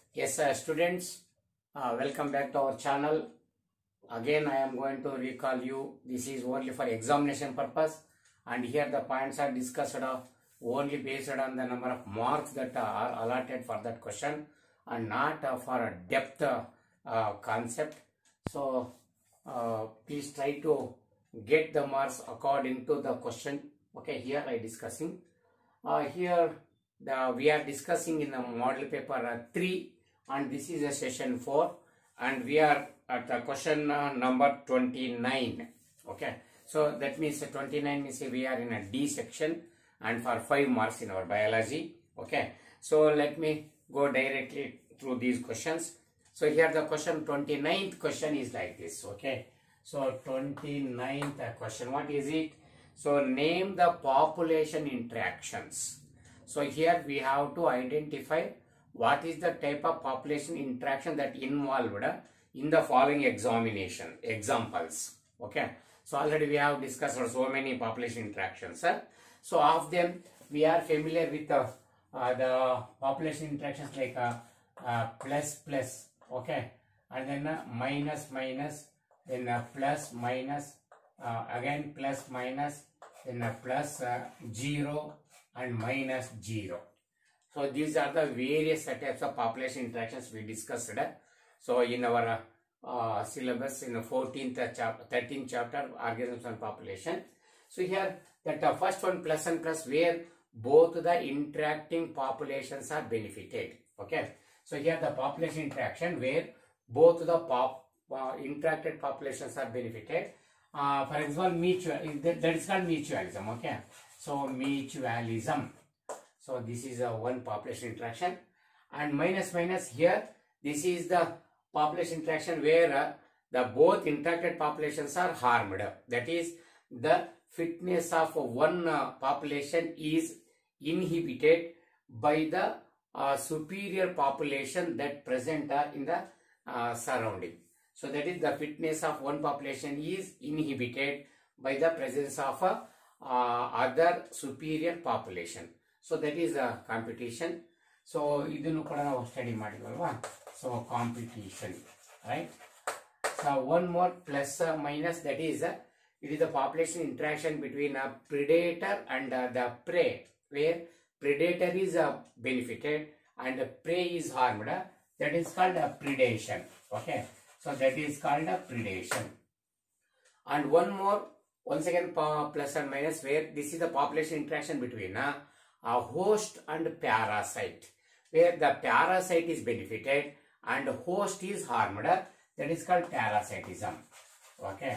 Yes, uh, students, uh, welcome back to our channel. Again, I am going to recall you. This is only for examination purpose, and here the points are discussed of only based on the number of marks that are allotted for that question, and not uh, for a depth uh, uh, concept. So, uh, please try to get the marks according to the question. Okay, here I discussing. Uh, here the we are discussing in the model paper uh, 3 and this is a session 4 and we are at the question uh, number 29 okay so that means uh, 29 means we are in a d section and for 5 marks in our biology okay so let me go directly through these questions so here the question 29th question is like this okay so 29th question what is it so name the population interactions so here we have to identify what is the type of population interaction that involved in the following examination examples. Okay. So already we have discussed so many population interactions. Huh? So of them we are familiar with the, uh, the population interactions like uh, uh, plus plus. Okay. And then uh, minus minus then uh, plus minus uh, again plus minus then uh, plus uh, zero and minus 0. So these are the various types of population interactions we discussed. So in our uh, syllabus in the 14th chapter, 13th chapter, organisms and population. So here that the first one plus and plus where both the interacting populations are benefited. Okay. So here the population interaction where both the pop uh, interacted populations are benefited. Uh, for example, mutual that, that is called mutualism. Okay. So mutualism. So this is a one population interaction and minus minus here this is the population interaction where uh, the both interacted populations are harmed. That is the fitness of one uh, population is inhibited by the uh, superior population that present uh, in the uh, surrounding. So that is the fitness of one population is inhibited by the presence of a uh, other superior population. So that is a competition. So ಇದನ್ನು ಕೂಡ ನಾವು study ಮಾಡಿದ್ವಲ್ವಾ so competition right so one more plus minus that is it is the population interaction between a predator and the prey where predator is benefited and prey is harmed that is called a predation okay so that is called a predation and one more once again pa- plus and minus where this is the population interaction between uh, a host and parasite where the parasite is benefited and host is harmed that is called parasitism okay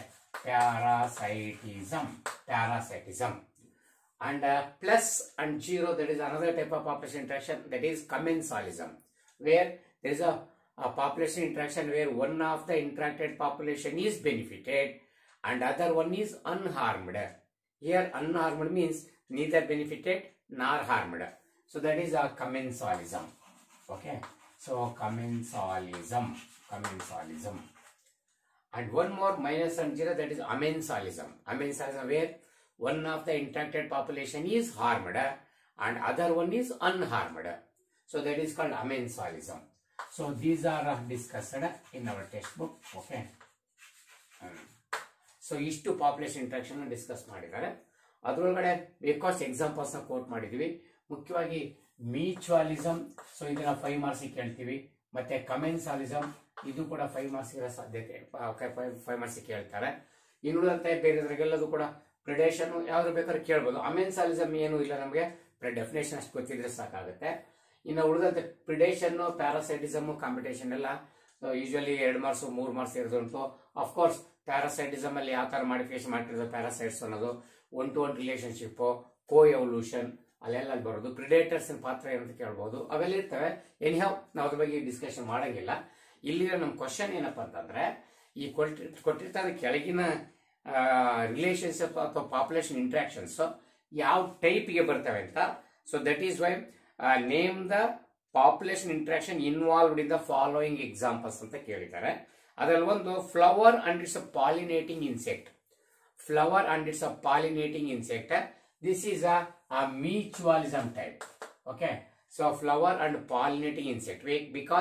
parasitism parasitism and uh, plus and zero that is another type of population interaction that is commensalism where there is a, a population interaction where one of the interacted population is benefited and other one is unharmed. Here unharmed means neither benefited nor harmed. So that is a commensalism. Okay. So commensalism. Commensalism. And one more minus and zero that is amensalism. Amensalism where one of the interacted population is harmed and other one is unharmed. So that is called amensalism. So these are uh, discussed in our textbook. Okay. Um, so ಇಷ್ಟು population interaction discuss ಮಾಡಿದ್ದಾರೆ ಅದರೊಳಗಡೆ because ಎಕ್ಸಾಂಪಲ್ಸ್ನ quote ಮಾಡಿದ್ವಿ ಮುಖ್ಯವಾಗಿ mutualism so ಇದನ್ನ five ಮಾರ್ಕ್ಸಿಗೆ ಕೇಳ್ತೀವಿ ಮತ್ತೆ ಕಮೆನ್ಸಾಲಿಸಮ್ ಇದು ಕೂಡ ಫೈವ್ ಮಾರ್ಕ್ಸ್ ಇರೋ ಸಾಧ್ಯತೆ ಫೈವ್ ಮಾರ್ಕ್ಸಿಗೆ ಕೇಳ್ತಾರೆ ಇನ್ನುಳಿದಂತೆ ಬೇರೆದ್ರಾಗೆಲ್ಲದು ಕೂಡ ಪ್ರಿಡೇಷನ್ ಯಾವ್ದು ಬೇಕಾದ್ರೂ ಕೇಳ್ಬೋದು ಅಮೆನ್ಸಾಲಿಸಮ್ ಏನು ಇಲ್ಲ ನಮಗೆ ಡೆಫಿನೇಷನ್ ಅಷ್ಟು ಗೊತ್ತಿದ್ರೆ ಸಾಕಾಗುತ್ತೆ ಇನ್ನು ಉಳಿದಂತೆ ಪ್ರಿಡೇಷನ್ ಪ್ಯಾರಾಸೈಟಿಸಮ್ ಕಾಂಪಿಟೇಷನ್ ಎಲ್ಲ ಯೂಶಲಿ ಎರಡು ಮಾರ್ಕ್ಸ್ ಮೂರು ಮಾರ್ಕ್ಸ್ ಇರೋದುಂಟು ಅಫ್ಕೋರ್ಸ್ ಪ್ಯಾರಾಸೈಟಿಸಮ್ ಅಲ್ಲಿ ಯಾವ ತರ ಮಾಡಿಫಿಕೇಶನ್ ಮಾಡಿರೋದು ಪ್ಯಾರಾಸೈಟ್ಸ್ ಅನ್ನೋದು one to one relationship co evolution ಅಲ್ಲೆಲ್ಲ ಅಲ್ಲಿ ಬರೋದು ಪ್ರಿಡೇಟರ್ಸ್ ಪಾತ್ರ ಏನಂತ ಕೇಳ್ಬೋದು ಅವೆಲ್ಲ ಇರ್ತವೆ ಎನಿಹಾವ್ ನಾವು ಅದ್ರ ಬಗ್ಗೆ ಡಿಸ್ಕಷನ್ ಮಾಡಂಗಿಲ್ಲ ಇಲ್ಲಿರೋ ನಮ್ಮ ಕ್ವಶನ್ ಏನಪ್ಪಾ ಅಂತಂದ್ರೆ ಈ ಕೊಟ್ಟಿ ಕೊಟ್ಟಿರ್ತಾರೆ ಕೆಳಗಿನ ರಿಲೇಶನ್ಶಿಪ್ ಅಥವಾ ಪಾಪ್ಯುಲೇಷನ್ ಇಂಟ್ರಾಕ್ಷನ್ಸ್ ಯಾವ ಟೈಪ್ಗೆ ಬರ್ತವೆ ಅಂತ so that is why name the population interaction involved in the following examples ಅಂತ ಕೇಳಿದ್ದಾರೆ ಅದರಲ್ಲಿ ಒಂದು flower and its a pollinating insect flower and its a pollinating insect this is a mutualism type okay so flower and pollinating insect Why? because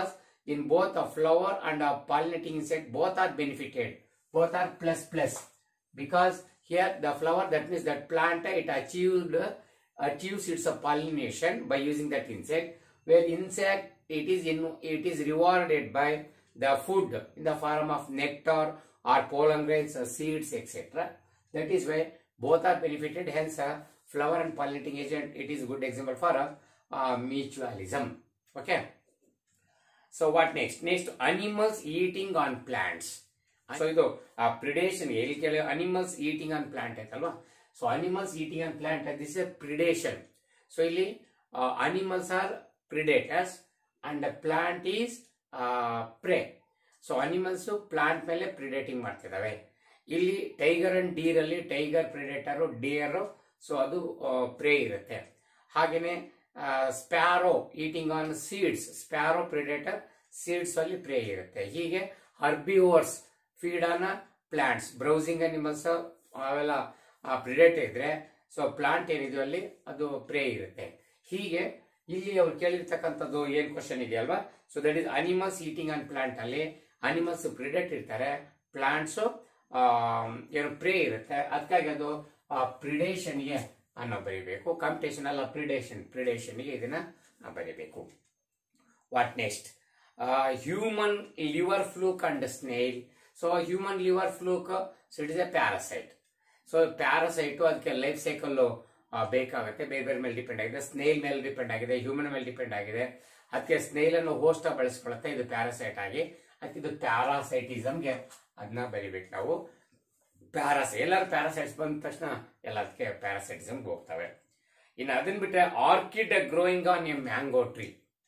in both a flower and a pollinating insect both are benefited both are plus plus because here the flower that means that plant it achieved achieves its pollination by using that insect where insect it is in it is rewarded by the food in the form of nectar or pollen grains or seeds etc that is why both are benefited hence a flower and pollinating agent it is a good example for a, uh, mutualism okay so what next? Next, animals eating on plants. So ಇದು predation ಎಲ್ಲಿ ಕೇಳಿ animals eating on plant ಆಯ್ತಲ್ವಾ so animals eating on plant this a predation so ಇಲ್ಲಿ animals are predators and plant is prey so animals plant ಮೇಲೆ predating ಮಾಡ್ತಿದ್ದಾವೆ ಇಲ್ಲಿ tiger and deer ಅಲ್ಲಿ tiger predator deer so ಅದು prey ಇರುತ್ತೆ ಹಾಗೇನೆ sparrow eating on seeds sparrow predator seeds ಅಲ್ಲಿ prey ಇರುತ್ತೆ ಹೀಗೆ herbivores feed on plants browsing animals ಅವೆಲ್ಲ ಪ್ರಿಡೇಟ್ ಇದ್ರೆ ಸೊ ಪ್ಲಾಂಟ್ ಏನಿದೆ ಅಲ್ಲಿ ಅದು ಪ್ರೇ ಇರುತ್ತೆ ಹೀಗೆ ಇಲ್ಲಿ ಅವ್ರು ಕೇಳಿರ್ತಕ್ಕಂಥದ್ದು ಏನ್ ಕ್ವಶನ್ ಇದೆಯಲ್ವಾ so that is animals eating on plant ಅಲ್ಲಿ ಅನಿಮಲ್ಸ್ ಪ್ರಿಡೇಟ್ ಇರ್ತಾರೆ ಪ್ಲಾಂಟ್ಸ್ ಏನು ಪ್ರೇ ಇರುತ್ತೆ ಅದಕ್ಕಾಗಿ ಅದು ಪ್ರಿಡೇಷನ್ಗೆ ಅನ್ನೋ ಬರೀಬೇಕು ಕಾಂಪಿಟೇಷನ್ ಅಲ್ಲ ಪ್ರಿಡೇಷನ್ ಪ್ರಿಡೇಷನ್ಗೆ ಇದನ್ನ ಬರೀಬೇಕು what next human liver fluke and snail so human liver fluke so it is a parasite so parasite ಅದಕ್ಕೆ ಲೈಫ್ ಸೈಕಲ್ ಬೇಕಾಗುತ್ತೆ ಬೇರೆ ಬೇರೆ ಮೇಲೆ ಡಿಪೆಂಡ್ ಆಗಿದೆ ಸ್ನೇಲ್ ಮೇಲೆ ಡಿಪೆಂಡ್ ಆಗಿದೆ ಹ್ಯೂಮನ್ ಮೇಲೆ ಡಿಪೆಂಡ್ ಆಗಿದೆ ಅದಕ್ಕೆ ಸ್ನೇಲ್ ಅನ್ನು ಹೋಸ್ಟ್ ಬಳಸ್ಕೊಳುತ್ತೆ ಇದು ಪ್ಯಾರಸೈಟ್ ಆಗಿ ಅದಕ್ಕೆ ಇದು ಪ್ಯಾರಾಸೈಟಿಸಮ್ಗೆ ಅದನ್ನ ಬರಿಬೇಕು ನಾವು ಪ್ಯಾರಾಸೈ ಎಲ್ಲರೂ ಪ್ಯಾರಾಸೈಟ್ಸ್ ಬಂದ ತಕ್ಷಣ ಎಲ್ಲ ಅದಕ್ಕೆ ಪ್ಯಾರಾಸೈಟಿಸಮ್ಗೆ ಹೋಗ್ತವೆ ಇನ್ನು ಅದನ್ನ ಬಿಟ್ಟರೆ orchid growing on a mango tree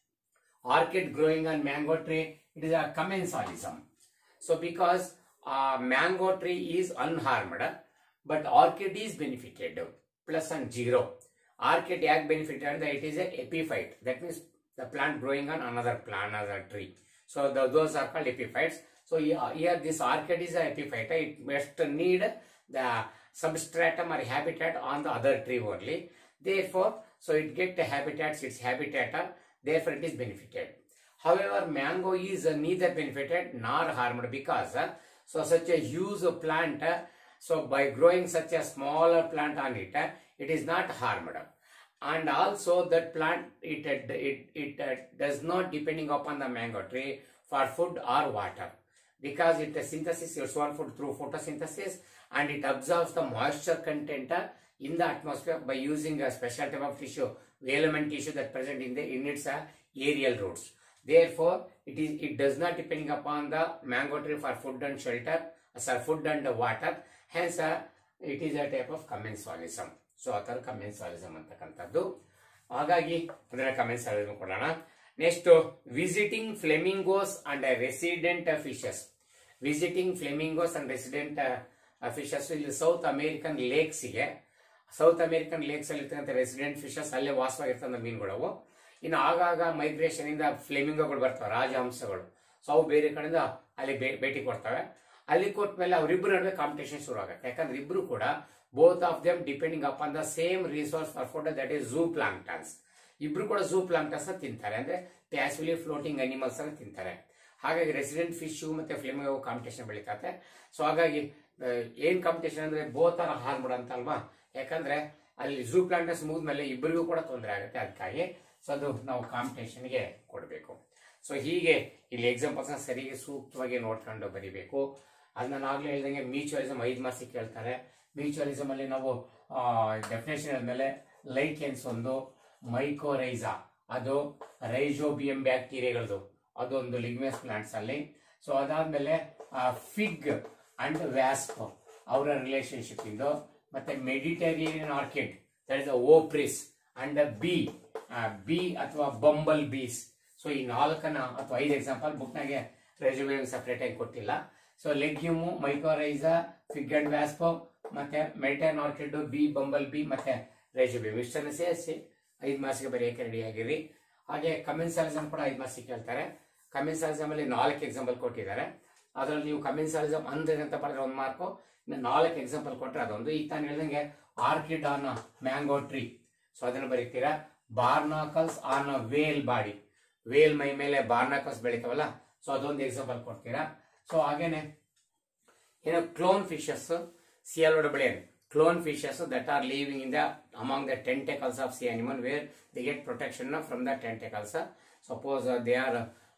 orchid growing on mango tree it is a commensalism so because mango tree is unharmed but orchid is benefited plus and zero orchid ಯಾಕೆ ಬೆನಿಫಿಟೆಡ್ ಅಂದ್ರೆ it is a epiphyte that means the plant growing on another plant another tree so those are called epiphytes So here this orchid is a epiphyte. It must need the substratum or habitat on the other tree only. Therefore, so it get the habitats, its habitat, therefore it is benefited. However, mango is neither benefited nor harmed because so such a huge plant, so by growing such a smaller plant on it, it is not harmed. And also that plant, it, it, it, does not depending upon the mango tree for food or water. because it synthesis its own food through photosynthesis and it absorbs the moisture content in the atmosphere by using a special type of tissue, velamen tissue that present in the in its uh, aerial roots. Therefore, it is it does not depending upon the mango tree for food and shelter, uh, sorry, food and water. Hence, uh, it is a type of commensalism. So ಆ ಥರ commensalism ಅಂತಕ್ಕಂಥದ್ದು ಹಾಗಾಗಿ ಅದರ commensalism ಕೊಡೋಣ next visiting flamingos and resident fishes visiting flamingos and resident fishes ಇಲ್ಲಿ South American ಲೇಕ್ಸ್ಗೆ South American lakes ಅಲ್ಲಿ ಇರ್ತಕ್ಕಂಥ ರೆಸಿಡೆಂಟ್ ಫಿಶಸ್ ಅಲ್ಲೇ ವಾಸವಾಗಿರ್ತಂಥ ಮೀನುಗಳವು ಇನ್ನು ಆಗಾಗ ಮೈಗ್ರೇಷನ್ ಇಂದ ಫ್ಲೆಮಿಂಗೋಗಳು ಬರ್ತವೆ ರಾಜಹಂಸಗಳು ಸೊ ಅವು ಬೇರೆ ಕಡೆಯಿಂದ ಅಲ್ಲಿ ಭೇಟಿ ಕೊಡ್ತವೆ ಅಲ್ಲಿ ಕೊಟ್ಟ ಮೇಲೆ ಅವರಿಬ್ಬರು ನಡುವೆ ಕಾಂಪಿಟೇಷನ್ ಶುರು ಆಗುತ್ತೆ ಯಾಕಂದ್ರೆ ಇಬ್ರು ಕೂಡ both of them depending upon the same resource for food that is zooplanktons ಇಬ್ರು ಕೂಡ ಝೂ ಪ್ಲಾಂಕ್ಟನ್ಸ್ ತಿಂತಾರೆ ಅಂದ್ರೆ ಪ್ಯಾಸಿವ್ಲಿ ಫ್ಲೋಟಿಂಗ್ ಅನಿಮಲ್ಸ್ ಅನ್ನ ತಿಂತಾರೆ ಹಾಗಾಗಿ ರೆಸಿಡೆಂಟ್ ಫಿಶ್ ಮತ್ತೆ ಫ್ಲೇಮಿಂಗ್ ಕಾಂಪಿಟೇಷನ್ ಬೆಳೀತದೆ ಸೊ ಹಾಗಾಗಿ ಏನ್ ಕಾಂಪಿಟೇಷನ್ ಅಂದ್ರೆ ಬೋತರ ಹಾರ್ಬಿಡ ಅಂತ ಅಲ್ವಾ ಯಾಕಂದ್ರೆ ಅಲ್ಲಿ ಝೂ ಪ್ಲಾಂಟರ್ಸ್ ಮುಗಿದ್ಮೇಲೆ ಇಬ್ಬರಿಗೂ ಕೂಡ ತೊಂದರೆ ಆಗುತ್ತೆ ಅದಕ್ಕಾಗಿ ಸೊ ಅದು ನಾವು ಕಾಂಪಿಟೇಷನ್ಗೆ ಕೊಡಬೇಕು ಸೊ ಹೀಗೆ ಇಲ್ಲಿ ಎಕ್ಸಾಂಪಲ್ಸ್ ಸರಿಗೆ ಸೂಕ್ತವಾಗಿ ನೋಡ್ಕೊಂಡು ಬರೀಬೇಕು ಅದು ನಾನು ಆಗ್ಲೇ ಹೇಳ್ದಂಗೆ ಮ್ಯೂಚುವಲಿಸಮ್ ಐದು ಮಾರ್ಕ್ಸಿಗೆ ಕೇಳ್ತಾರೆ ಮ್ಯೂಚುವಲಿಸಮ್ ಅಲ್ಲಿ ನಾವು ಡೆಫಿನೇಷನ್ ಆದ್ಮೇಲೆ ಲೈಕೆನ್ಸ್ ಒಂದು ಮೈಕೋರೈಸಾ ಅದು ರೈಜೋಬಿಯಂ ಬ್ಯಾಕ್ಟೀರಿಯಾಗಳದು ಅದೊಂದು ಲಿಗ್ಮೆಸ್ ಪ್ಲಾಂಟ್ಸ್ ಅಲ್ಲಿ ಸೊ ಅದಾದ್ಮೇಲೆ ಫಿಗ್ ಅಂಡ್ ವ್ಯಾಸ್ಪ್ ಅವರ ರಿಲೇಶನ್ಶಿಪ್ ಇಂದು ಮತ್ತೆ Mediterranean orchid that is Ophrys and bee bee ಅಥವಾ ಬಂಬಲ್ ಬೀಸ್ ಸೊ ಈ ನಾಲ್ಕನ ಅಥವಾ ಐದು ಎಕ್ಸಾಂಪಲ್ ಬುಕ್ನಾಗೆ ರೆಸ್ಯೂಮ್ ಸಪ್ರೇಟ್ ಆಗಿ ಕೊಟ್ಟಿಲ್ಲ so legume mycorrhiza fig and wasp ಮತ್ತೆ Mediterranean orchid bee bumblebee ಮತ್ತೆ ರೆಸ್ಯೂಮ್ ಇಷ್ಟನ್ನು ಸೇರಿಸಿ ಐದು ಮಾರ್ಕ್ಸ್ಗೆ ಬರೆಯಕ್ಕೆ ರೆಡಿ ಆಗಿರಿ ಹಾಗೆ ಕಮೆನ್ಸಾಲಿಸಮ್ ಕೂಡ ಐದು ಮಾರ್ಕ್ಸಿಗೆ ಕೇಳ್ತಾರೆ ಕಮೆನ್ಸಾಲಿಸಮ್ ಅಲ್ಲಿ ನಾಲ್ಕು ಎಕ್ಸಾಂಪಲ್ ಕೊಟ್ಟಿದ್ದಾರೆ ಅದರಲ್ಲಿ ನೀವು ಕಮೆನ್ಸಾಲಿಸಮ್ ಅಂದ್ರೆ ಅಂತ ಬರೆದ್ರೆ ಒಂದು ಮಾರ್ಕು ಇನ್ನು ನಾಲ್ಕು ಎಕ್ಸಾಂಪಲ್ ಕೊಟ್ಟರೆ ಅದೊಂದು ಈಗ ತಾನು ಹೇಳ್ದಂಗೆ orchid on mango tree so ಅದನ್ನು ಬರೀತೀರಾ barnacles on whale body whale ಮೈ ಮೇಲೆ ಬಾರ್ನಾಕಸ್ ಬೆಳಿತಾವಲ್ಲ ಸೊ ಅದೊಂದು ಎಕ್ಸಾಂಪಲ್ ಕೊಡ್ತೀರಾ ಸೊ ಹಾಗೇನೆ ಏನು clown fishes C L W N clown fishes that are living in the among the tentacles of sea animal where they get protection from the tentacles suppose they are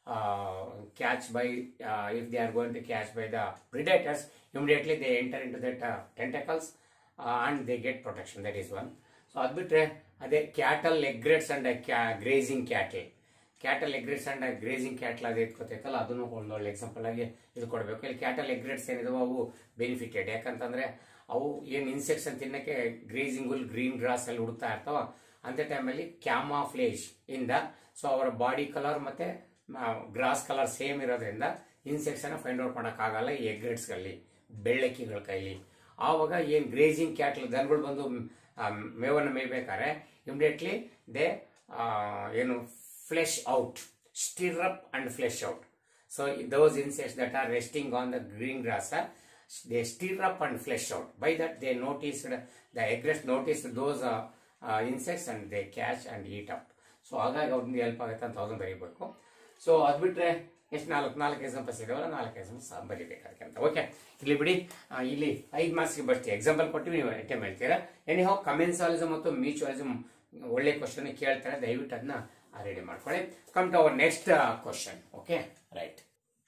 catch by uh, if they are going to catch by the predators immediately they enter into that uh, tentacles uh, and they get protection that is one so ಅದು ಬಿಟ್ರೆ ಅದೇ cattle egrets and grazing cattle cattle egrets and grazing cattle ಅದು ಎತ್ಕೊತೈತಲ್ಲ ಅದನ್ನು ಒಂದು ಒಳ್ಳೆ example ಆಗಿ ಇದು ಕೊಡಬೇಕು ಇಲ್ಲಿ ಕ್ಯಾಟಲ್ ಎಗ್ರೇಟ್ಸ್ ಏನಿದಾವೆ ಅವು ಬೆನಿಫಿಟೆಡ್ ಯಾಕಂತಂದ್ರೆ ಅವು ಏನು ಇನ್ಸೆಕ್ಟ್ಸ್ ಅಂತ ತಿನ್ನಕ್ಕೆ ಗ್ರೇಸಿಂಗ್ ಹುಲ್ ಗ್ರೀನ್ ಗ್ರಾಸ್ ಅಲ್ಲಿ ಹುಡುಕ್ತಾ ಇರ್ತಾವ ಅಂತ ಟೈಮಲ್ಲಿ ಕ್ಯಾಮಾಫ್ಲೇಜ್ ಇಂದ ಸೊ ಅವರ ಬಾಡಿ ಕಲರ್ ಮತ್ತೆ ಗ್ರಾಸ್ ಕಲರ್ ಸೇಮ್ ಇರೋದ್ರಿಂದ ಇನ್ಸೆಕ್ಟ್ಸ್ ಅನ್ನ ಫೈಂಡ್ ಔಟ್ ಮಾಡೋಕ್ಕಾಗಲ್ಲ ಈ ಎಗ್ರೆಟ್ಸ್ ಅಲ್ಲಿ ಬೆಳ್ಳಕ್ಕಿಗಳ ಕೈಲಿ ಆವಾಗ ಏನ್ ಗ್ರೇಜಿಂಗ್ ಕ್ಯಾಟ್ಲ್ ದನಗಳು ಬಂದು ಆ, ಮೇವನ್ನು ಮೇಯ್ಬೇಕಾದ್ರೆ ಇಮಿಡಿಯೇಟ್ಲಿ ದೇ ಏನು flush out stir up and flush out so those insects that are resting on the green grass they stir up and flesh out. By that, they noticed the egrets noticed those uh, uh, insects and they catch and eat up. So ಹಾಗಾಗಿ ಅವ್ರಿಂದ help ಆಗುತ್ತೆ ಅಂತ ಅದನ್ನು ಬರೀಬೇಕು so ಅದು ಬಿಟ್ರೆ ಎಷ್ಟು ನಾಲ್ಕು ನಾಲ್ಕು ಎಕ್ಸಾಂಪಲ್ಸ್ ಇದಾವಲ್ಲ ನಾಲ್ಕು ಎಕ್ಸಾಂಪಲ್ಸ್ ಬರೀಬೇಕು ಅದಕ್ಕೆ ಅಂತ ಓಕೆ ಇಲ್ಲಿ ಬಿಡಿ ಆ, ಇಲ್ಲಿ ಐದು ಮಾರ್ಕ್ಸ್ಗೆ ಬರ್ತೀವಿ ಎಕ್ಸಾಂಪಲ್ ಕೊಟ್ಟು ನೀವು ಅಟೆಂಪ್ ಹೇಳ್ತೀರಾ ಎನಿ ಹೌ ಕಮೆನ್ಸಾಲಿಸಮ್ ಮತ್ತು ಮ್ಯೂಚುವಲಿಸಮ್ ಒಳ್ಳೆ ಕ್ವಶನ್ ಕೇಳ್ತಾರೆ ದಯವಿಟ್ಟು ಅದನ್ನ ರೆಡಿ ಮಾಡ್ಕೊಳ್ಳಿ come to our next question okay right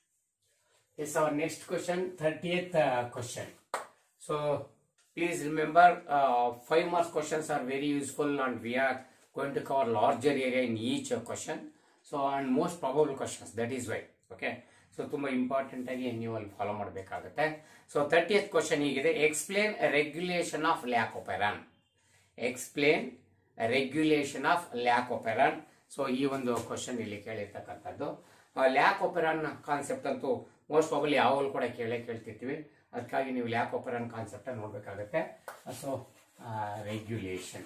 is our next question 30th uh, question so please remember uh, five marks questions are very useful and we are going to cover larger area in each uh, question so and most probable questions that is why okay so ತುಂಬಾ important ಆಗಿ ನೀವು ಅಲ್ಲಿ follow ಮಾಡಬೇಕಾಗುತ್ತೆ so thirtieth question ಹೀಗಿದೆ explain regulation of lac operon explain regulation of lac operon so ಈ ಒಂದು question ಇಲ್ಲಿ ಕೇಳಿರ್ತಕ್ಕಂಥದ್ದು ಲ್ಯಾಕ್ ಒಪೆರಾನ್ ಕಾನ್ಸೆಪ್ಟ್ ಅಂತೂ ಮೋಸ್ಟ್ ಪ್ರಾಬಲಿ ಯಾವಾಗಲೂ ಕೂಡ ಕೇಳೇ ಕೇಳ್ತಿರ್ತೀವಿ ಅದಕ್ಕಾಗಿ ನೀವು ಲ್ಯಾಕ್ ಒಪೆರಾನ್ ಕಾನ್ಸೆಪ್ಟ್ ನೋಡ್ಬೇಕಾಗತ್ತೆ so regulation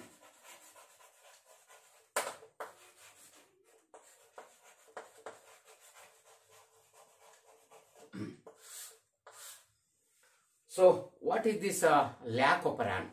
So, what is this uh, lac operan?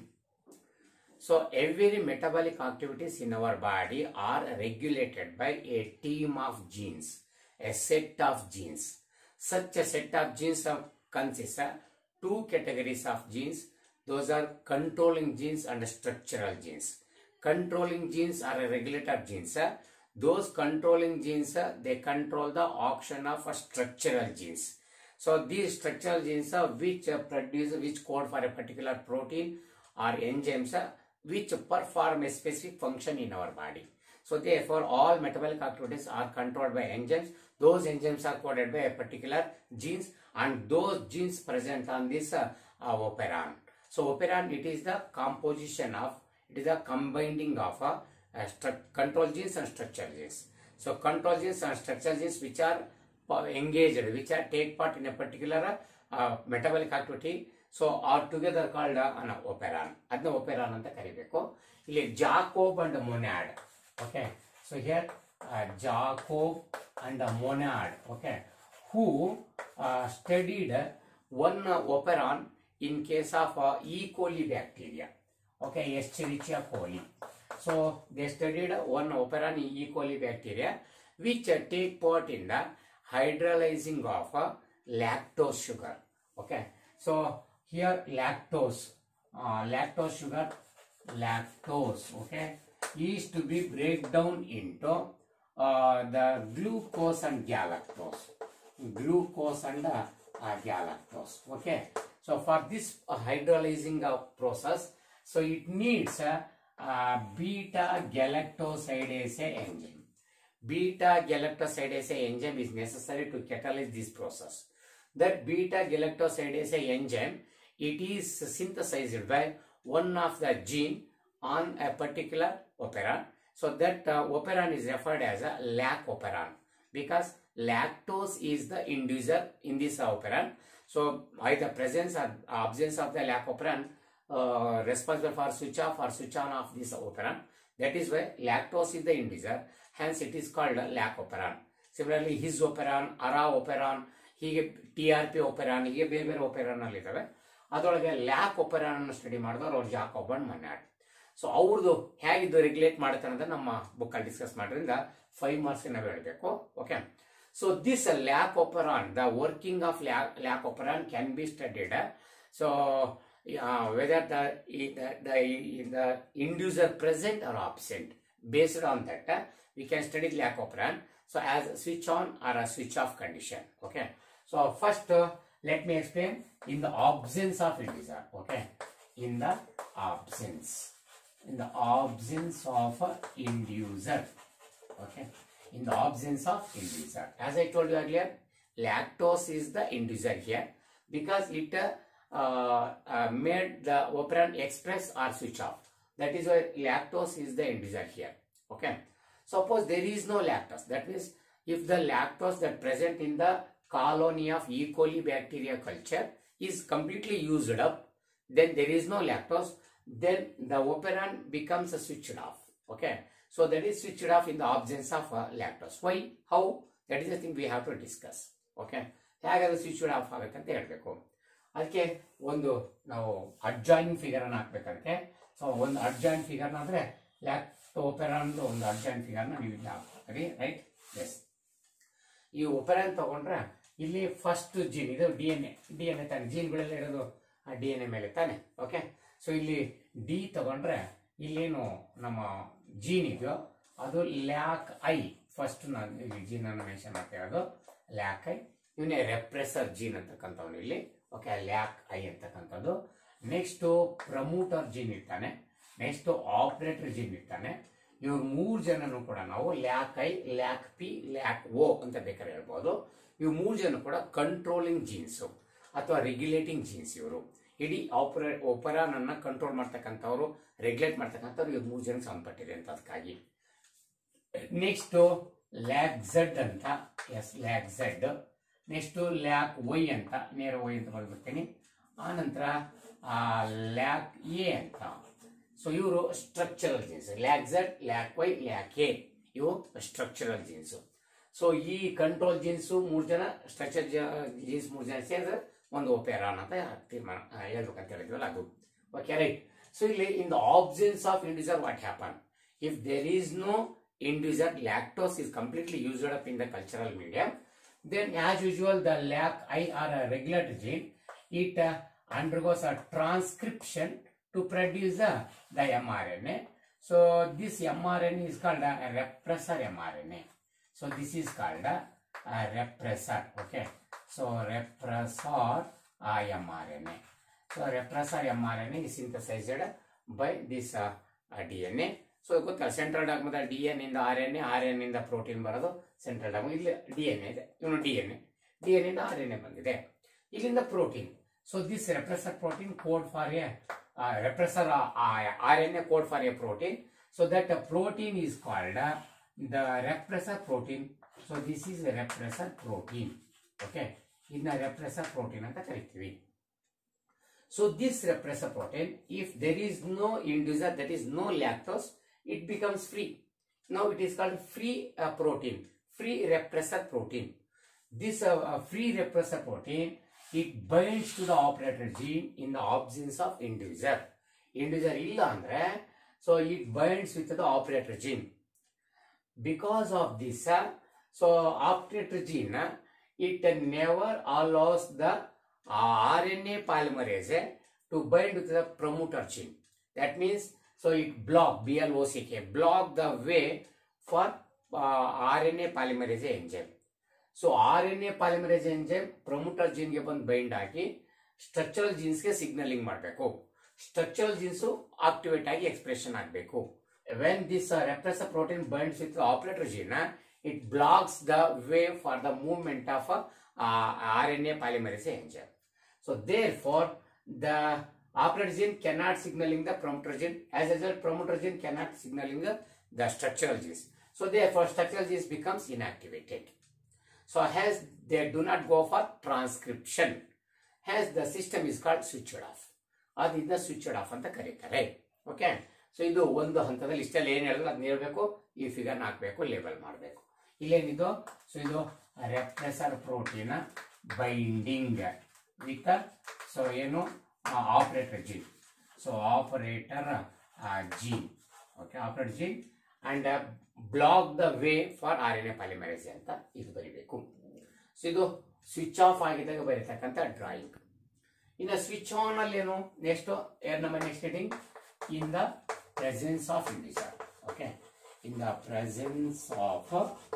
so, every metabolic activities in our body are regulated by a team of genes, a set of genes. Such a set of genes uh, consists of two categories of genes. Those are controlling genes and structural genes. Controlling genes are a regulator genes. uh, Those controlling genes, uh, they control the action of uh, structural genes. So these structural genes are which uh, produce, which code for a particular protein or enzymes uh, which perform a specific function in our body. So therefore all metabolic activities are controlled by enzymes. Those enzymes are coded by a particular genes and those genes present on this uh, uh, operon. So operon it is the composition of, it is the combining of uh, uh, stru- control genes and structural genes. So control genes and structural genes which are pa- engaged, which are take part in a particular uh, metabolic activity, so are together called uh, an operon. ಅದನ್ನ operon ಅಂತ ಕರಿಬೇಕು ಇಲ್ಲಿ Jacob and Monod okay so here Jacob and Monod okay who studied one operon in case of uh, E. coli bacteria. Okay, Escherichia coli. So they studied one operon in E. coli bacteria which uh, take part in the hydrolyzing of uh, lactose sugar. Okay, so here lactose, uh, lactose sugar, lactose. Okay, is to be break down into uh, the glucose and galactose. Glucose and uh, uh, galactose. Okay, so for this uh, hydrolyzing uh, process, so it needs a, uh, beta galactosidase enzyme. Beta galactosidase enzyme is necessary to catalyze this process. That beta galactosidase enzyme, it is synthesized by one of the gene on a particular operon. So that uh, operon is referred as a lac operon because lactose is the inducer in this uh, operon. So by the presence or absence of the lac operon uh, responsible for switch off or switch on of this operon. That is why lactose is the inducer. Hence it is called a lac operon. Similarly, his operon, ara operon, ಹೀಗೆ T R P operon ಹೀಗೆ ಬೇರೆ ಬೇರೆ operon ಅಲ್ಲಿ ಇದಾವೆ ಅದರೊಳಗೆ lac operon ಅನ್ನು study ಮಾಡಿದವರು ಅವ್ರು ಜಾಕೋಬ್ ಅಂಡ್ ಮನ್ಯಾಡ್ ಸೊ ಅವ್ರದ್ದು ಹೇಗಿದ್ದು ರೆಗ್ಯುಲೇಟ್ ಮಾಡುತ್ತೆ ಅನ್ನೋದನ್ನ ನಮ್ಮ ಬುಕ್ ಅಲ್ಲಿ ಡಿಸ್ಕಸ್ ಮಾಡೋದ್ರಿಂದ ಫೈವ್ ಮಾರ್ಕ್ಸ್ ನಾವು ಹೇಳಬೇಕು okay so this lac operon the working of lac operon can be studied so whether the the the inducer present or absent based on that uh, we can study lack operand so as a switch on or a switch off condition okay so first uh, let me explain in the absence of inducer okay in the absence in the absence of a inducer okay in the absence of inducer as i told you earlier lactose is the inducer here because it uh, uh, uh, made the operand express or switch off that is why lactose is the inducer here okay suppose there is no lactose that means if the lactose that present in the colony of e coli bacteria culture is completely used up then there is no lactose then the operand becomes a switched off okay so that is switched off in the absence of uh, lactose why how that is the thing we have to discuss okay ಹೇಗಾದ್ರೆ switch off ಆಗಬೇಕಂತ ಹೇಳಬೇಕು ಅದಕ್ಕೆ ಒಂದು ನಾವು ಅಡ್ಜಾಯಿನ್ ಫಿಗರ್ನ ಹಾಕ್ಬೇಕಂತೆ so ಒಂದು ಅಡ್ಜಾಯಿನ್ ಫಿಗರ್ನ ಅಂದರೆ ಲ್ಯಾಕ್ಟೋಪೆರಾನ್ದು ಒಂದು ಅಡ್ಜಾಯಿನ್ ಫಿಗರ್ನ ನೀವು ಇಲ್ಲಿ ಹಾಕ್ತೀರಿ ರೈಟ್ ಎಸ್ ಈ ಒಪೆರಾನ್ ತಗೊಂಡ್ರೆ ಇಲ್ಲಿ ಫಸ್ಟ್ ಜೀನ್ ಇದು D N A D N A ತಾನೆ ಜೀನ್ಗಳೆಲ್ಲ ಇರೋದು ಆ ಡಿ ಎನ್ ಎ ಮೇಲೆ ತಾನೆ ಓಕೆ ಸೊ ಇಲ್ಲಿ ಡಿ ತಗೊಂಡ್ರೆ ಇಲ್ಲೇನು ನಮ್ಮ ಜೀನ್ ಇದೆಯೋ ಅದು ಲ್ಯಾಕ್ ಐ ಫಸ್ಟ್ ನಾನು ಇಲ್ಲಿ ಜೀನ್ ಅನ್ನು ಮೆನ್ಷನ್ ಮಾಡ್ತಾ ಇರೋದು ಲ್ಯಾಕ್ ಐ ಇವನೇ ರೆಪ್ರೆಸರ್ ಜೀನ್ ಅಂತಕ್ಕಂಥವ್ನು ಇಲ್ಲಿ ಓಕೆ ಲ್ಯಾಕ್ ಐ ಅಂತಕ್ಕಂಥದ್ದು ನೆಕ್ಸ್ಟ್ ಪ್ರಮೋಟರ್ ಜೀನ್ ಇರ್ತಾನೆ ನೆಕ್ಸ್ಟ್ ಆಪರೇಟರ್ ಜೀನ್ ಇರ್ತಾನೆ ಇವ್ರು ಮೂರು ಜನನು ಕೂಡ ನಾವು lac I lac P lac O ಅಂತ ಬೇಕಾದ್ರೆ ಹೇಳ್ಬೋದು ಇವು ಮೂರು ಜನ ಕೂಡ ಕಂಟ್ರೋಲಿಂಗ್ ಜೀನ್ಸು ಅಥವಾ ರೆಗ್ಯುಲೇಟಿಂಗ್ ಜೀನ್ಸ್ ಇವರು ಇಡೀ ಆಪರೇ ಒಪರಾನ್ ಅನ್ನ ಕಂಟ್ರೋಲ್ ಮಾಡ್ತಕ್ಕಂಥವ್ರು ರೆಗ್ಯುಲೇಟ್ ಮಾಡ್ತಕ್ಕಂಥವ್ರು ಇವ್ರು ಮೂರು ಜನ ಸಂಪಟ್ಟಿದೆ ಅಂತ ಅದಕ್ಕಾಗಿ ನೆಕ್ಸ್ಟ್ ಲ್ಯಾಕ್ ಝೆಡ್ ಅಂತ yes lac Z next lac Y ಅಂತ ನೇರ ವೈ ಅಂತ ಬರ್ಬಿಡ್ತೀನಿ ಆನಂತರ ಲ್ಯಾಕ್ ಎ ಅಂತ ಸೊ ಇವರು structural genes lac Z lac Y lac A ಇವು ಸ್ಟ್ರಕ್ಚರಲ್ ಜೀನ್ಸ್ ಸೊ ಈ ಕಂಟ್ರೋಲ್ ಜೀನ್ಸು ಮೂರು ಜನ ಸ್ಟ್ರಕ್ಚರ್ ಜೀನ್ಸ್ ಮೂರು ಜನ ಸೇರಿದ್ರೆ ಒಂದು ಒಪೆರಾನ್ ಅಂತ ತೀರ್ಮಾನ ಆ, ಹೇಳ್ಬೇಕಂತ ಹೇಳಿದ್ವಲ್ಲ ಅದು ಓಕೆ ರೈಟ್ ಸೊ ಇಲ್ಲಿ in the absence of inducer what happen if there is no inducer lactose is completely used up in the cultural medium then as usual the lac i are a regulatory gene it uh, undergoes a transcription to produce uh, the mrna so this mrna is called a repressor mrna so this is called a, a repressor okay so repressor uh, mrna so repressor mrna is synthesized by this uh, uh, dna so ಗೊತ್ತಲ್ಲ central ಡಾಗ್ಮದ D N ಇಂದ R N A R N ಇಂದ protein ಬರೋದು central dogma ಇಲ್ಲಿ D N A ಇದೆ ಇವನು D N A D N ಇಂದ R N A ಬಂದಿದೆ ಇಲ್ಲಿಂದ protein so this repressor protein code for a repressor R N A code for a protein so that protein is called the repressor protein so this is repressor protein okay ಇದನ್ನ regressor protein ಅಂತ ಕರಿತೀವಿ So this repressor protein, if there is no inducer, that is no lactose, it becomes free. Now it is called free uh, protein, free repressor protein. This uh, uh, free repressor protein, it binds to the operator gene in the absence of inducer. Inducer ಇಲ್ಲ ಅಂದ್ರೆ so it binds with the operator gene. Because of this, uh, so operator gene, uh, it never allows the uh, RNA polymerase to bind with the promoter gene. That means, so it block, BLOCK, block the way for uh, RNA polymerase enzyme. So R N A polymerase enzyme promoter ಜೀನ್ಗೆ ಬಂದು bind ಆಗಿ structural ಜೀನ್ಸ್ಗೆ signalling ಮಾಡಬೇಕು structural genes activate ಆಗಿ expression ಆಗಬೇಕು when this repressor protein binds with operator gene it blocks the way for the movement of R N A polymerase enzyme so therefore the operator gene cannot signaling the promoter gene as a result promoter gene cannot signaling the, the structural genes so therefore structural genes becomes inactivated so hence they do not go for transcription hence the system is called switched off ಅದನ್ನ switched off ಅಂತ ಕರೀತಾರೆ okay so ಇದು ಒಂದು ಹಂತದಲ್ಲಿ ಇಷ್ಟೆಲ್ಲ ಏನು ಹೇಳಿದ್ರು ಅದನ್ನ ಹೇಳ್ಬೇಕು ಈ ಫಿಗರ್ನ ಹಾಕಬೇಕು ಲೇಬಲ್ ಮಾಡಬೇಕು ಇಲ್ಲೇನಿದು ಸೊ ಇದು repressor protein binding with so ಏನು operator gene so operator gene okay operator gene and block the way for R N A polymerase ಅಂತ ಇದು ಬರಿಬೇಕು ಸೊ ಇದು ಸ್ವಿಚ್ ಆಫ್ ಆಗಿದಾಗ ಬರೀತಕ್ಕಂಥ ಡ್ರಾಯಿಂಗ್ ಇನ್ನು ಸ್ವಿಚ್ ಆನ್ ಅಲ್ಲಿ ಏನು ನೆಕ್ಸ್ಟ್ ಏರ್ number next heading in the presence of inducer okay in the presence of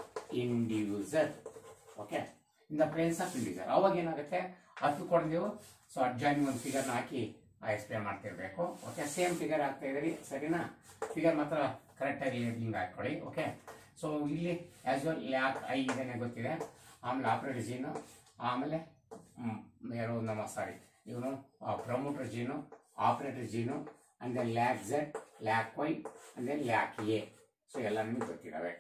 inducer okay in the presence of inducer ಅವಾಗ ಏನಾಗುತ್ತೆ ಹತ್ತು ಕೊಡ್ದೆವು ಸೊ ಅಡ್ಜಾಯಿನ್ ಒಂದು ಫಿಗರ್ನ ಹಾಕಿ ಎಕ್ಸ್ಪ್ಲೇನ್ ಮಾಡ್ತಿರ್ಬೇಕು ಓಕೆ ಸೇಮ್ ಫಿಗರ್ ಹಾಕ್ತಾ ಇದ್ರಿ ಸರಿನಾ ಫಿಗರ್ ಮಾತ್ರ ಕರೆಕ್ಟಾಗಿ ಲೇಬ್ಲಿಂಗ್ ಹಾಕೊಳ್ಳಿ ಓಕೆ ಸೊ ಇಲ್ಲಿ ಆಸ್ ವೆಲ್ ಲ್ಯಾಕ್ ಐ ಇದೇನೆ ಗೊತ್ತಿದೆ ಆಮೇಲೆ ಆಪರೇಟರ್ ಜೀನು ಆಮೇಲೆ ಮ್, ಯಾರೋ ನಮ್ಮ ಸಾರಿ ಇವನು promoter gene operator gene and then lac Z lac Y and then lac A so ಎಲ್ಲ ನಿಮಗೆ ಗೊತ್ತಿದ್ದಾವೆ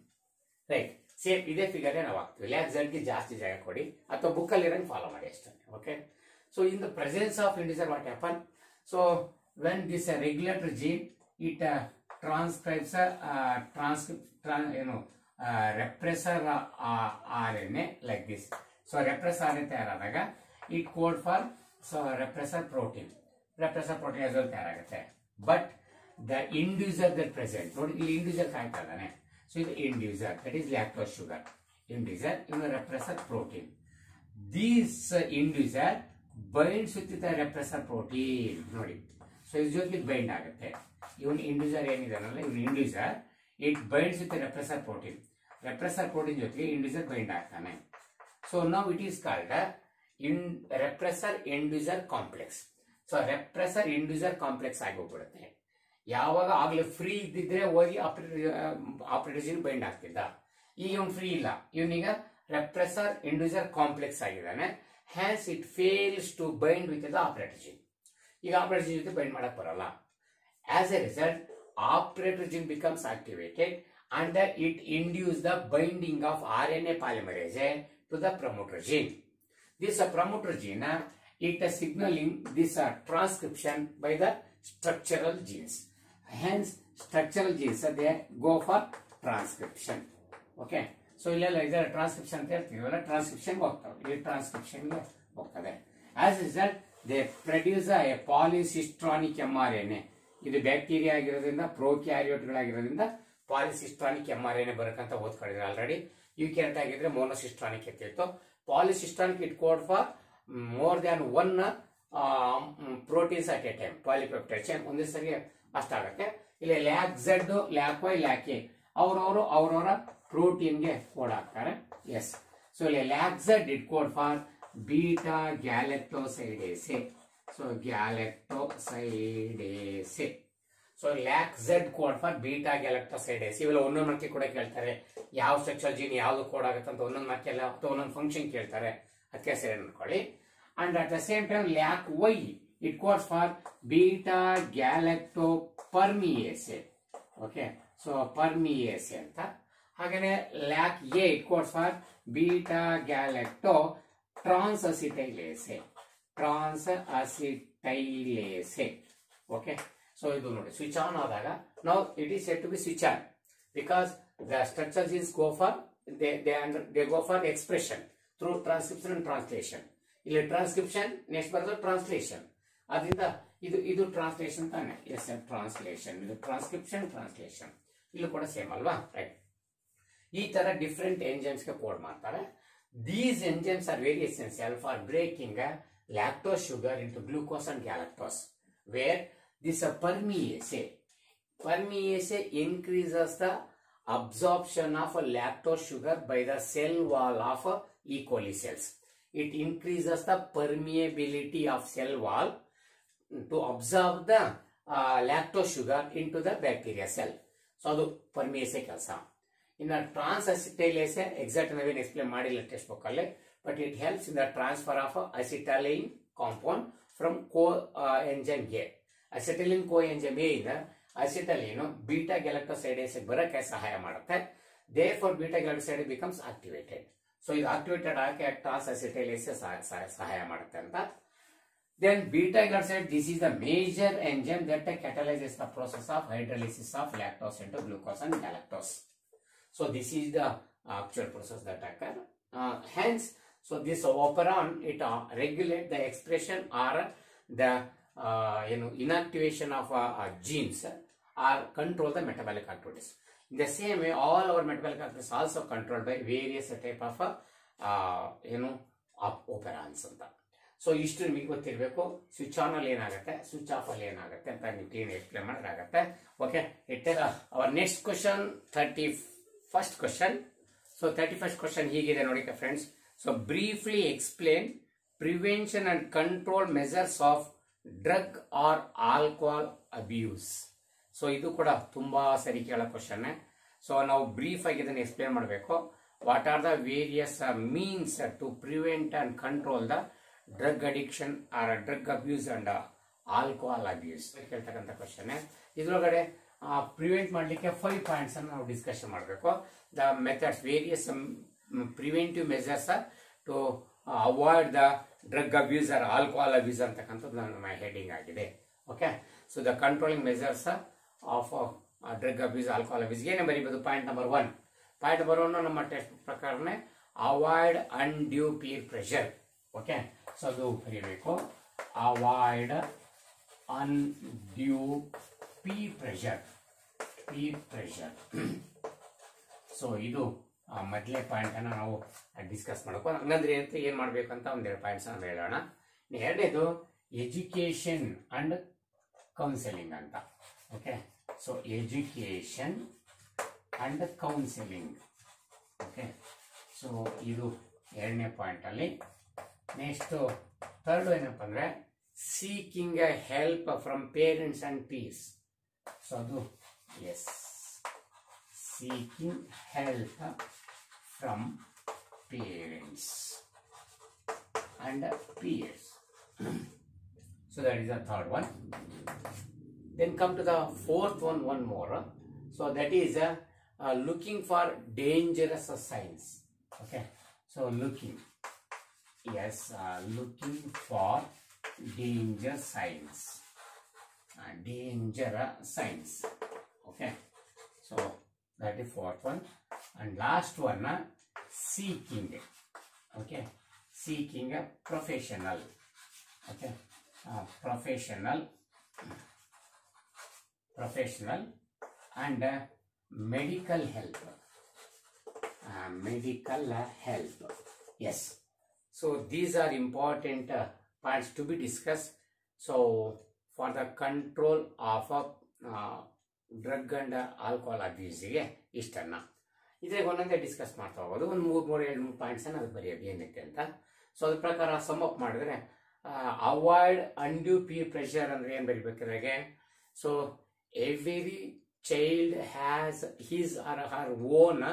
ರೈಟ್ ಸೇಮ್ ಇದೇ ಫಿಗರ್ ನಾವು ಹಾಕ್ತೀವಿ ಲ್ಯಾಕ್ ಝೆಡ್ಗೆ ಜಾಸ್ತಿ ಜಾಗ ಕೊಡಿ ಅಥವಾ ಬುಕ್ಕಲ್ಲಿ ಇರೋಂಗೆ ಫಾಲೋ ಮಾಡಿ ಅಷ್ಟೇ okay so in the presence of inducer what happen so when this regulator gene it transcribes trans ಏನು repressor R N A like this so repress R N ತಯಾರಾದಾಗ it code for so repressor protein repressor protein as well ತಯಾರಾಗುತ್ತೆ but the inducer that present ನೋಡಿ ಇಲ್ಲಿ inducer ಕಾಯ್ತಾ ಇದ್ದಾನೆ so ಇದು inducer that is lactose sugar inducer ಇವನು repressor protein these inducer binds with the repressor protein ನೋಡಿ so ಇದ್ರ ಜೊತೆಗೆ ಬೈಂಡ್ ಆಗುತ್ತೆ ಇವನ್ ಇಂಡ್ಯೂಸರ್ ಏನಿದಾನಲ್ಲ ಇವನ್ inducer it binds with repressor protein repressor protein ಜೊತೆಗೆ ಇಂಡ್ಯೂಸರ್ ಬೈಂಡ್ ಆಗ್ತಾನೆ ಸೊ ನಾವು it is called in repressor inducer complex so repressor inducer complex ಆಗಿ ಹೋಗ್ಬಿಡುತ್ತೆ ಯಾವಾಗ ಆಗ್ಲೇ ಫ್ರೀ ಇದ್ದಿದ್ರೆ ಹೋಗಿ ಆಪರೇಟರ್ ಬೈಂಡ್ ಆಗ್ತಿದ್ದ ಈಗ ಇವನ್ ಫ್ರೀ ಇಲ್ಲ ಇವನೀಗ ರೆಪ್ರೆಸರ್ ಇಂಡ್ಯೂಸರ್ ಕಾಂಪ್ಲೆಕ್ಸ್ ಆಗಿದ್ದಾನೆ has it fails to bind with the operator gene ಈಗ ಆಪರೇಟರ್ ಜೀನ್ ಜೊತೆ ಬೈಂಡ್ ಮಾಡಕ್ ಬರಲ್ಲ as a result operator gene becomes activated and it induce the binding of R N A polymerase to the promoter gene this uh, promoter gene uh, it is signaling this uh, transcription by the structural genes hence structural genes uh, they go for transcription okay so ಇಲ್ಲೆಲ್ಲ ಇದರ transcription ಅಂತ ಹೇಳ್ತೀವಲ್ಲ transcription ಹೋಗ್ತವೆ ಈ ಟ್ರಾನ್ಸ್ಕ್ರಿಪ್ಷನ್ಗೆ ಹೋಗ್ತದೆ as result they produce a polycistronic M R N A ಇದು bacteria ಆಗಿರೋದ್ರಿಂದ ಪ್ರೋಕ್ಯಾರಿಯೋಟ್ಗಳಾಗಿರೋದ್ರಿಂದ polycistronic M R N A ಬರಕಂತ ಓದ್ಕೊಂಡಿದ್ರೆ ಆಲ್ರೆಡಿ ಯು ಕೆಂಟ್ ಆಗಿದ್ರೆ ಮೋನೋಸಿಸ್ಟ್ರಾನಿಕ್ ಇರ್ತಿತ್ತು polycistronic it code for more than one proteins at a time polypeptide chain ಒಂದೇ ಸರಿ ಅಷ್ಟಾಗತ್ತೆ ಇಲ್ಲಿ lac Z lac Y lac A ಅವರವರು ಅವರವರ ಪ್ರೋಟೀನ್ಗೆ ಕೋಡ್ ಹಾಕ್ತಾರೆ ಎಸ್ ಸೊ ಇಲ್ಲಿ lac Z it code for beta galactosidase so ಗ್ಯಾಲೆಕ್ಟೋಸೈಡೇಸೆ so lac Z code for beta galactosidase ಇವೆಲ್ಲ ಒಂದೊಂದು ಮಕ್ಕಿ ಕೂಡ ಕೇಳ್ತಾರೆ ಯಾವ ಸ್ಟ್ರಕ್ಚರ್ ಜೀನ್ ಯಾವ್ದು ಕೋಡ್ ಆಗುತ್ತೆ ಅಂತ ಒಂದೊಂದು ಮಕ್ಕೆಲ್ಲ ಅಥವಾ ಒಂದೊಂದು ಫಂಕ್ಷನ್ ಕೇಳ್ತಾರೆ ಅದಕ್ಕೆ ಸರಿ ಅನ್ಕೊಳ್ಳಿ and at the same time lac Y it codes for beta galacto permease okay so permease ಅಂತ ಹಾಗೇನೆ lac A it codes for beta galacto transacetylase transacetylase okay so ಇದು ನೋಡಿ ಸ್ವಿಚ್ ಆನ್ ಆದಾಗ ನಾವು it is set to be switch on because the structure genes go for they they go for expression through transcription and translation ಇಲ್ಲಿ transcription next ಬರೋದು translation ಅದರಿಂದ ಇದು ಇದು translation ತಾನೆ ಎಸ್ ಟ್ರಾನ್ಸ್ಲೇಷನ್ ಇದು ಟ್ರಾನ್ಸ್ಕ್ರಿಪ್ಷನ್ ಟ್ರಾನ್ಸ್ಲೇಷನ್ ಇಲ್ಲೂ ಕೂಡ ಸೇಮ್ ಅಲ್ವಾ ರೈಟ್ ಈ ತರ ಡಿಫ್ರೆಂಟ್ ಎಂಜೈಮ್ಸ್ಗೆ ಕೋಡ್ ಮಾಡ್ತಾರೆ these enzymes are very essential for breaking lactose sugar into glucose and galactose where this permease permease increases the absorption of lactose sugar by the cell wall of E. coli cells. It increases the permeability of cell wall to absorb the uh, lactose sugar into the bacteria cell. So ಅದು permease ಕೆಲಸ ಇನ್ನು transacetylase exact ನಾವೇನು explain ಮಾಡಿಲ್ಲ textbook ಅಲ್ಲಿ but it helps in the transfer of acetylene compound from coenzyme A acetylene coenzyme A ಇಂದ acetylene beta galactosidase ಬರಕ್ಕೆ ಸಹಾಯ ಮಾಡುತ್ತೆ they for beta galactoside becomes activated so ಇದು activated ಆಗಿ ಟ್ರಾನ್ಸ್ ಅಸಿಟೈಲೇಸ್ ಸಹಾಯ ಮಾಡುತ್ತೆ ಅಂತ Then beta glucoside, this is the major enzyme that catalyzes the process of hydrolysis of lactose into glucose and galactose. So this is the actual process that occur. Uh, hence, so this operon it uh, regulate the expression or the uh, you know inactivation of uh, uh, genes or control the metabolic activities. The same way all our metabolic activities also control by various type of ಏನು operons ಅಂತ so ಇಷ್ಟು ನಿಮಗೆ ಗೊತ್ತಿರಬೇಕು switch on ಅಲ್ಲಿ ಏನಾಗುತ್ತೆ switch off ಅಲ್ಲಿ ಏನಾಗುತ್ತೆ ಅಂತ ನೀವು ಕ್ಲೀನ್ ಎಕ್ಸ್ಪ್ಲೇನ್ ಮಾಡೋದಾಗುತ್ತೆ okay it our next question thirty first question so thirty first question ಹೀಗಿದೆ ನೋಡಿ friends so briefly explain prevention and control measures of drug or alcohol abuse so ಇದು ಕೂಡ ತುಂಬಾ ಸರಿ ಕೇಳೋ ಕ್ವಶನ್ ಸೊ ನಾವು ಬ್ರೀಫ್ ಆಗಿ ಇದನ್ನು ಎಕ್ಸ್ಪ್ಲೇನ್ ಮಾಡಬೇಕು what are the various means to prevent and control the drug addiction or drug abuse and alcohol abuse ಕೇಳ್ತಕ್ಕಂಥ ಕ್ವಶನ್ ಇದ್ರೊಳಗಡೆ ಪ್ರಿವೆಂಟ್ ಮಾಡಲಿಕ್ಕೆ ಫೈವ್ ಪಾಯಿಂಟ್ಸ್ ಅನ್ನು ನಾವು ಡಿಸ್ಕಷನ್ ಮಾಡಬೇಕು the methods various preventive measures to avoid the drug abuse or alcohol abuse ಅಂತಕ್ಕಂಥದ್ದು ನಮ್ಮ heading ಆಗಿದೆ okay so the controlling measures of drug abuse alcohol abuse ಏನೇ ಬರೀಬೋದು point number one point number one ನಮ್ಮ test ಪ್ರಕಾರನೇ avoid undue peer pressure okay so ಅದು ಬರೀಬೇಕು avoid undue peer pressure peer pressure so ಇದು ಮೊದಲೇ point ಅನ್ನ ನಾವು ಡಿಸ್ಕಸ್ ಮಾಡಬೇಕು ಹಂಗಂದ್ರೆ ಅಂತ ಏನ್ ಮಾಡ್ಬೇಕು ಅಂತ ಒಂದೆರಡು ಪಾಯಿಂಟ್ಸ್ ಅನ್ನ ಹೇಳೋಣ ಎರಡನೇದು ಎಜುಕೇಶನ್ ಅಂಡ್ ಕೌನ್ಸಿಲಿಂಗ್ ಅಂತ okay so education and counselling okay so ಇದು ಎರಡನೇ ಪಾಯಿಂಟ್ ಅಲ್ಲಿ ನೆಕ್ಸ್ಟ್ ಥರ್ಡ್ ಏನಪ್ಪ ಅಂದ್ರೆ seeking a help from parents and peers so ಅದು yes seeking help from parents and peers. so that is the third one. Then come to the fourth one, one more. So that is uh, uh, looking for dangerous signs. Okay. So looking. Yes, uh, looking for danger signs. Uh, danger signs. Okay. So that is fourth one and last one uh, seeking okay seeking a professional okay uh, professional professional and uh, medical help uh, medical uh, help yes so these are important uh, points to be discussed so for the control of a uh, drug and alcohol ಅಬ್ಯೂಸಿಗೆ ಇಷ್ಟನ್ನ ಇದ್ರಾಗ ಒಂದೊಂದೇ discuss ಮಾಡ್ತಾ ಹೋಗೋದು ಒಂದು ಮೂರು ಮೂರು ಎರಡು ಮೂರು ಪಾಯಿಂಟ್ಸ್ ಅನ್ನ ಅದು ಬರೆಯೋದು ಏನಕ್ಕೆ ಅಂತ ಸೊ ಅದ್ರ ಪ್ರಕಾರ ಸಮ್ ಅಪ್ ಮಾಡಿದ್ರೆ ಅವಾಯ್ಡ್ ಅನ್ಡ್ಯೂ ಪಿ ಪ್ರೆಷರ್ ಅಂದ್ರೆ ಏನು ಬರಿಬೇಕಿದ್ರಾಗೆ so every child has his or her own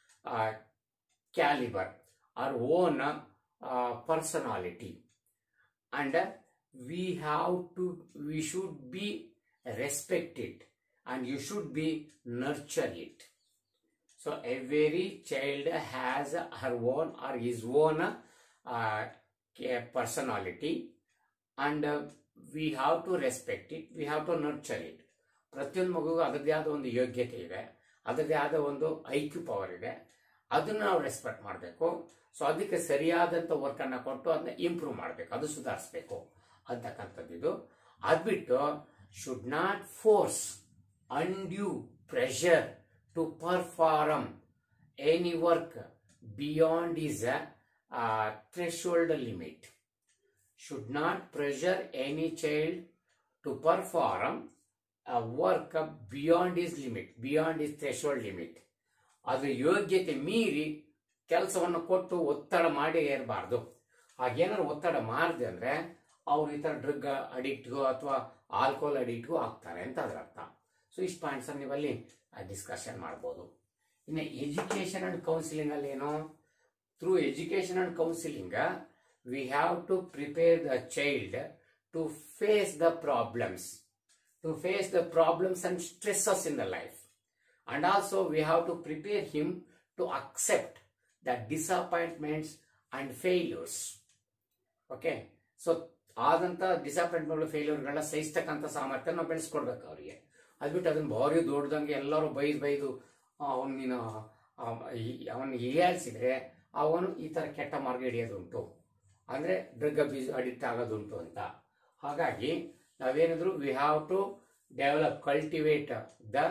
calibre or own personality and we have to we should be respected and you should be nurture it so every child has her own or his own uh, personality and uh, we have to respect it we have to nurture it ಪ್ರತಿಯೊಂದು ಮಗುಗೂ ಅದರದೇ ಆದ ಒಂದು ಯೋಗ್ಯತೆ ಇದೆ ಅದರದೇ ಆದ ಒಂದು IQ power ಇದೆ ಅದನ್ನು ನಾವು ರೆಸ್ಪೆಕ್ಟ್ ಮಾಡಬೇಕು ಸೊ ಅದಕ್ಕೆ ಸರಿಯಾದಂಥ ವರ್ಕನ್ನು ಕೊಟ್ಟು ಅದನ್ನ ಇಂಪ್ರೂವ್ ಮಾಡಬೇಕು ಅದು ಸುಧಾರಿಸ್ಬೇಕು ಅಂತಕ್ಕಂಥದ್ದು ಇದು ಅದ್ಬಿಟ್ಟು should not force undue pressure to perform any work beyond his uh, uh, threshold limit. Should not pressure any child to perform a work beyond his limit, beyond his threshold limit. ಅದು ಯೋಗ್ಯತೆ ಮೀರಿ ಕೆಲಸವನ್ನು ಕೊಟ್ಟು ಒತ್ತಡ ಮಾಡಿ ಇರಬಾರ್ದು ಹಾಗೇನಾದ್ರು ಒತ್ತಡ ಮಾಡಿದೆ ಅಂದ್ರೆ ಅವ್ರು ಈ ಥರ ಡ್ರಗ್ ಅಡಿಕ್ಟ್ಗೋ ಅಥವಾ ಆಲ್ಕೋಹಾಲ್ ಅಡಿಕ್ಟ್ಗೋ ಆಗ್ತಾರೆ ಅಂತ ಅದರ ಅರ್ಥ ಸೊ ಇಷ್ಟು ಪಾಯಿಂಟ್ಸ್ ನೀವು ಅಲ್ಲಿ ಡಿಸ್ಕಷನ್ ಮಾಡ್ಬೋದು ಇನ್ನು ಎಜುಕೇಶನ್ ಅಂಡ್ ಕೌನ್ಸಿಲಿಂಗ್ ಅಲ್ಲಿ ಏನು through education and counselling we have to prepare the child to face the problems to face the problems and stresses in the life and also we have to prepare him to accept the disappointments and failures okay so ಆದಂತ disappointment ಫೇಲ್ಯೂರ್ಗಳನ್ನ ಸಹಿಸ್ತಕ್ಕಂಥ ಸಾಮರ್ಥ್ಯ ನಾವು ಬೆಳೆಸ್ಕೊಡ್ಬೇಕು ಅವರಿಗೆ ಅದ್ಬಿಟ್ಟು ಅದನ್ನ ಭಾರಿ ದೊಡ್ಡದಂಗೆ ಎಲ್ಲರೂ ಬೈದು ಬೈದು ಅವನು ನೀನು ಅವನು ಹೀಯಾಳಿಸಿದ್ರೆ ಅವನು ಈ ಥರ ಕೆಟ್ಟ ಮಾರ್ಗ ಹಿಡಿಯೋದುಂಟು ಅಂದರೆ ಡ್ರಗ್ ಅಬ್ಯೂಸ್ ಅಡಿಕ್ಟ್ ಆಗೋದುಂಟು ಅಂತ ಹಾಗಾಗಿ ನಾವೇನಿದ್ರು we have to develop cultivate the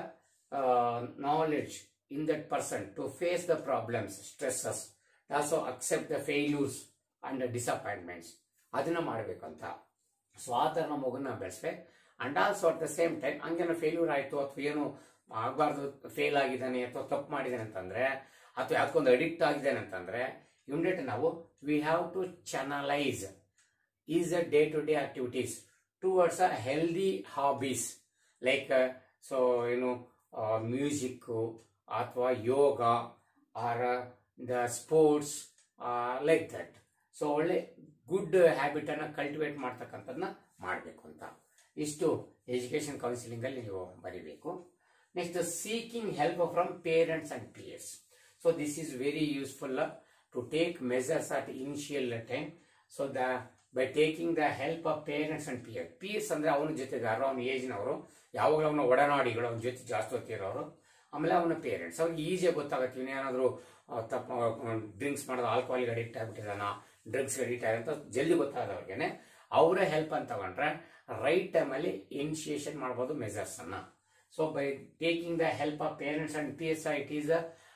knowledge in that person to face the problems stresses also accept the failures and disappointments ಅದನ್ನ ಮಾಡಬೇಕಂತ ಸೊ ಆ ಥರ ನಮ್ಮ ಮಗುನ ಬೆಳೆಸ್ಬೇಕು and also at the same time ಹಂಗೇನೋ ಫೇಲ್ಯೂರ್ ಆಯಿತು ಅಥವಾ ಏನು ಆಗಬಾರ್ದು ಫೇಲ್ ಆಗಿದ್ದಾನೆ ಅಥವಾ ತಪ್ಪು ಮಾಡಿದ್ದಾನೆ ಅಂತಂದ್ರೆ ಅಥವಾ ಯಾವ್ದಕ್ಕೊಂದು ಅಡಿಕ್ಟ್ ಆಗಿದ್ದಾನೆ ಅಂತಂದ್ರೆ ಇಮಿಡಿಯೇಟ್ ನಾವು we have to channelise is a day to day activities towards a healthy hobbies like so ಏನು ಮ್ಯೂಸಿಕ್ಕು ಅಥವಾ yoga or the sports like that so ಒಳ್ಳೆ ಗುಡ್ ಹ್ಯಾಬಿಟನ್ನು ಕಲ್ಟಿವೇಟ್ ಮಾಡ್ತಕ್ಕಂಥದ್ದನ್ನ ಮಾಡಬೇಕು ಅಂತ ಇಷ್ಟು ಎಜುಕೇಷನ್ ಕೌನ್ಸಿಲಿಂಗಲ್ಲಿ ನೀವು ಬರೀಬೇಕು next seeking help from parents and peers so this is very useful to take measures at initial time so the by taking the help of parents and pear pears ಅಂದ್ರೆ ಅವನ ಜೊತೆಗಾರರು ಅವನ ಏಜ್ನವರು ಯಾವಾಗಲೂ ಅವನ ಒಡನಾಡಿಗಳು ಅವನ ಜೊತೆ ಜಾಸ್ತಿ ಹೊತ್ತಿರೋರು ಆಮೇಲೆ ಅವನ ಪೇರೆಂಟ್ಸ್ ಅವ್ರಿಗೆ ಈಸಿಯಾಗಿ ಗೊತ್ತಾಗುತ್ತೆ ಇವನೇನಾದರೂ ತಪ್ಪು ಡ್ರಿಂಕ್ಸ್ ಮಾಡೋದು ಆಲ್ಕೋಹಾಲ್ಗೆ ಅಡಿಕ್ಟ್ ಆಗಿಬಿಟ್ಟಿದಾನ ಡ್ರಗ್ಸ್ ಅಡಿಕ್ಟ್ ಆಗಿ ಅಂತ ಜಲ್ದಿ ಗೊತ್ತಾದವ್ರಿಗೇನೆ ಅವರೇ ಹೆಲ್ಪ್ ಅಂತ ತಗೊಂಡ್ರೆ ರೈಟ್ ಟೈಮಲ್ಲಿ ಇನಿಷಿಯೇಷನ್ ಮಾಡ್ಬೋದು ಮೆಸರ್ಸ್ ಅನ್ನ so by taking the help of parents and peers it is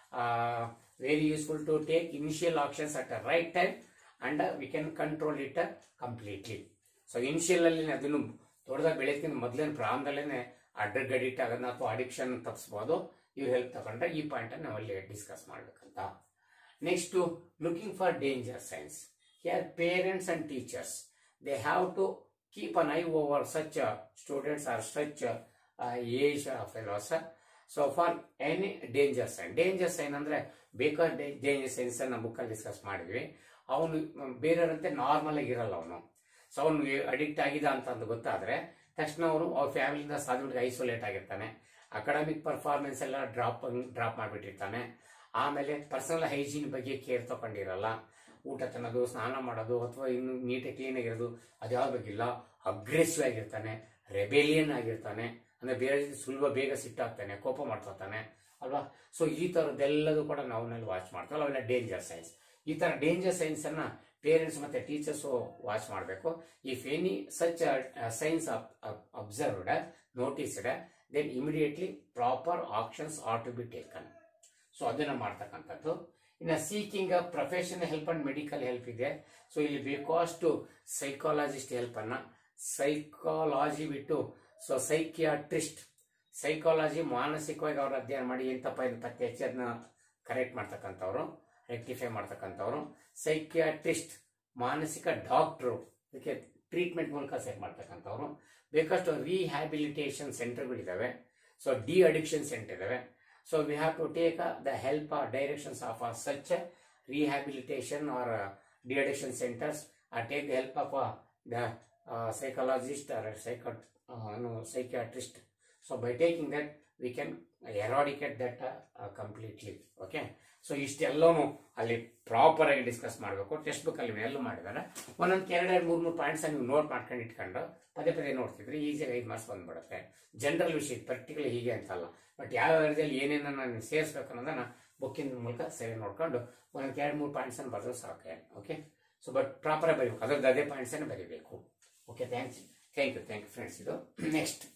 very useful to take initial actions at a right time and we can control it completely so initial ಅಲ್ಲಿ ಅದನ್ನು ದೊಡ್ಡದಾಗಿ ಬೆಳೆಯೋದಕ್ಕಿಂತ ಮೊದಲಿನ ಪ್ರಾರಂಭದಲ್ಲೇ ಆ drug addict ಆಗೋದನ್ನ ಅಥವಾ addiction ತಪ್ಪಿಸ್ಬೋದು ಇವ್ರು help ತಗೊಂಡ್ರೆ ಈ ಪಾಯಿಂಟ್ ನಾವು ಅಲ್ಲಿ ಡಿಸ್ಕಸ್ ಮಾಡ್ಬೇಕಂತ next looking for danger signs here parents and teachers they have to keep an eye over such students or such age fellows so for any danger sign danger sign ಅಂದ್ರೆ ಬೇಕಾದ danger science ನಮ್ಮ ಬುಕ್ಕಲ್ಲಿ discuss ಮಾಡಿದ್ವಿ ಅವನು ಬೇರೆಯವರಂತೆ normal ಆಗಿ ಇರಲ್ಲ ಅವನು so ಅವನು ಅಡಿಕ್ಟ್ ಆಗಿದ ಅಂತ ಅಂದು ಗೊತ್ತಾದ್ರೆ ತಕ್ಷಣ ಅವನು ಅವ್ರ ಫ್ಯಾಮಿಲಿಯಿಂದ ಸಾಧ್ಯ ಐಸೋಲೇಟ್ ಆಗಿರ್ತಾನೆ ಅಕಾಡೆಮಿಕ್ ಪರ್ಫಾರ್ಮೆನ್ಸ್ ಎಲ್ಲ ಡ್ರಾಪ್ ಡ್ರಾಪ್ ಮಾಡಿಬಿಟ್ಟಿರ್ತಾನೆ ಆಮೇಲೆ ಪರ್ಸನಲ್ ಹೈಜೀನ್ ಬಗ್ಗೆ ಕೇರ್ ತಗೊಂಡಿರಲ್ಲ ಊಟ ತಿನ್ನೋದು ಸ್ನಾನ ಮಾಡೋದು ಅಥವಾ ಇನ್ನು ನೀಟಾಗಿ ಕ್ಲೀನ್ ಆಗಿರೋದು ಅದ್ಯಾವ ಬಗ್ಗಿಲ್ಲ ಅಗ್ರೆಸಿವ್ ಆಗಿರ್ತಾನೆ ರೆಬೇಲಿಯನ್ ಆಗಿರ್ತಾನೆ ಅಂದ್ರೆ ಬೇರೆ ಜೊತೆ ಸುಲಭ ಬೇಗ ಸಿಟ್ಟಾಗ್ತಾನೆ ಕೋಪ ಮಾಡ್ಕೊತಾನೆ ಅಲ್ವಾ ಸೊ ಈ ಥರದ್ದೆಲ್ಲದೂ ಕೂಡ ನಾವು ನಲ್ಲಿ ವಾಚ್ ಮಾಡ್ತೀವಲ್ಲ ಅವೆಲ್ಲ ಡೇಂಜರ್ ಸೈನ್ಸ್ ಈ ತರ ಡೇಂಜರ್ ಸೈನ್ಸ್ ಅನ್ನ ಪೇರೆಂಟ್ಸ್ ಮತ್ತೆ ಟೀಚರ್ಸ್ ವಾಚ್ ಮಾಡಬೇಕು if any such signs observed noticed then immediately proper actions are to be taken so ಅದನ್ನ ಮಾಡ್ತಕ್ಕಂಥದ್ದು ಇನ್ನು seeking professional help and medical help ಇದೆ ಸೊ ಇಲ್ಲಿ ಬೇಕಷ್ಟು ಸೈಕಾಲಜಿಸ್ಟ್ ಹೆಲ್ಪ್ ಅನ್ನ ಸೈಕಾಲಜಿ ಬಿಟ್ಟು ಸೊ ಸೈಕಿಯಾಟ್ರಿಸ್ಟ್ ಸೈಕಾಲಜಿ ಮಾನಸಿಕವಾಗಿ ಅವ್ರ ಅಧ್ಯಯನ ಮಾಡಿ ಏನ್ ತಪ್ಪ ಇದು ಪತ್ತೆ ಹಚ್ಚಿ ಅದನ್ನ ಕರೆಕ್ಟ್ ಮಾಡ್ತಕ್ಕಂಥವ್ರು ರೆಕ್ಟಿಫೈ ಮಾಡ್ತಕ್ಕಂಥವ್ರು ಸೈಕಿಯಾಟ್ರಿಸ್ಟ್ ಮಾನಸಿಕ ಡಾಕ್ಟ್ರು ಇದಕ್ಕೆ ಟ್ರೀಟ್ಮೆಂಟ್ ಮೂಲಕ ಸೆಟ್ ಮಾಡ್ತಕ್ಕಂಥವ್ರು ಬೇಕಷ್ಟು ರಿಹ್ಯಾಬಿಲಿಟೇಷನ್ ಸೆಂಟರ್ಗಳಿದ್ದಾವೆ ಸೊ ಡಿ ಅಡಿಕ್ಷನ್ ಸೆಂಟರ್ ಇದಾವೆ so we have to take the help directions of a such rehabilitation or de addiction centres or take the help of the psychologist or psycho psychiatrist so by taking that we can eradicate that completely okay so ಇಷ್ಟೆಲ್ಲವೂ ಅಲ್ಲಿ proper ಆಗಿ discuss ಮಾಡಬೇಕು text textbook ಅಲ್ಲಿ ಎಲ್ಲ ಮಾಡಿದ್ದಾರೆ ಒಂದೊಂದು ಎರಡೆರಡು ಮೂರು ಮೂರು ಪಾಯಿಂಟ್ಸ್ ನೀವು ನೋಟ್ ಮಾಡ್ಕೊಂಡು ಇಟ್ಕೊಂಡು ಪದೇ ಪದೇ ನೋಡ್ತಿದ್ರೆ ಈಸಿಯಾಗಿ ಐದು ಮಾರ್ಕ್ಸ್ ಬಂದ್ಬಿಡುತ್ತೆ ಜನರಲ್ ವಿಷಯ ಪರ್ಟಿಕ್ಯುಲರ್ ಹೀಗೆ ಅಂತಲ್ಲ ಬಟ್ ಯಾವ ಏರಿಯಾದಲ್ಲಿ ಏನೇನ ನಾನು ಸೇರಿಸ್ಬೇಕು ಅನ್ನೋದನ್ನ ಬುಕ್ಕಿನ ಮೂಲಕ ಸರಿ ನೋಡ್ಕೊಂಡು ಒಂದೊಂದು ಎರಡು ಮೂರು ಪಾಯಿಂಟ್ಸ್ ಅನ್ನು ಬರೆದು ಸಾಕೆ ಓಕೆ ಸೊ ಬಟ್ ಪ್ರಾಪರ್ ಆಗಿ ಬರೀಬೇಕು ಅದ್ರದ್ದು ಅದೇ ಪಾಯಿಂಟ್ಸ್ ಅನ್ನು ಬರೀಬೇಕು okay thanks thank you thank you friends ಇದು ನೆಕ್ಸ್ಟ್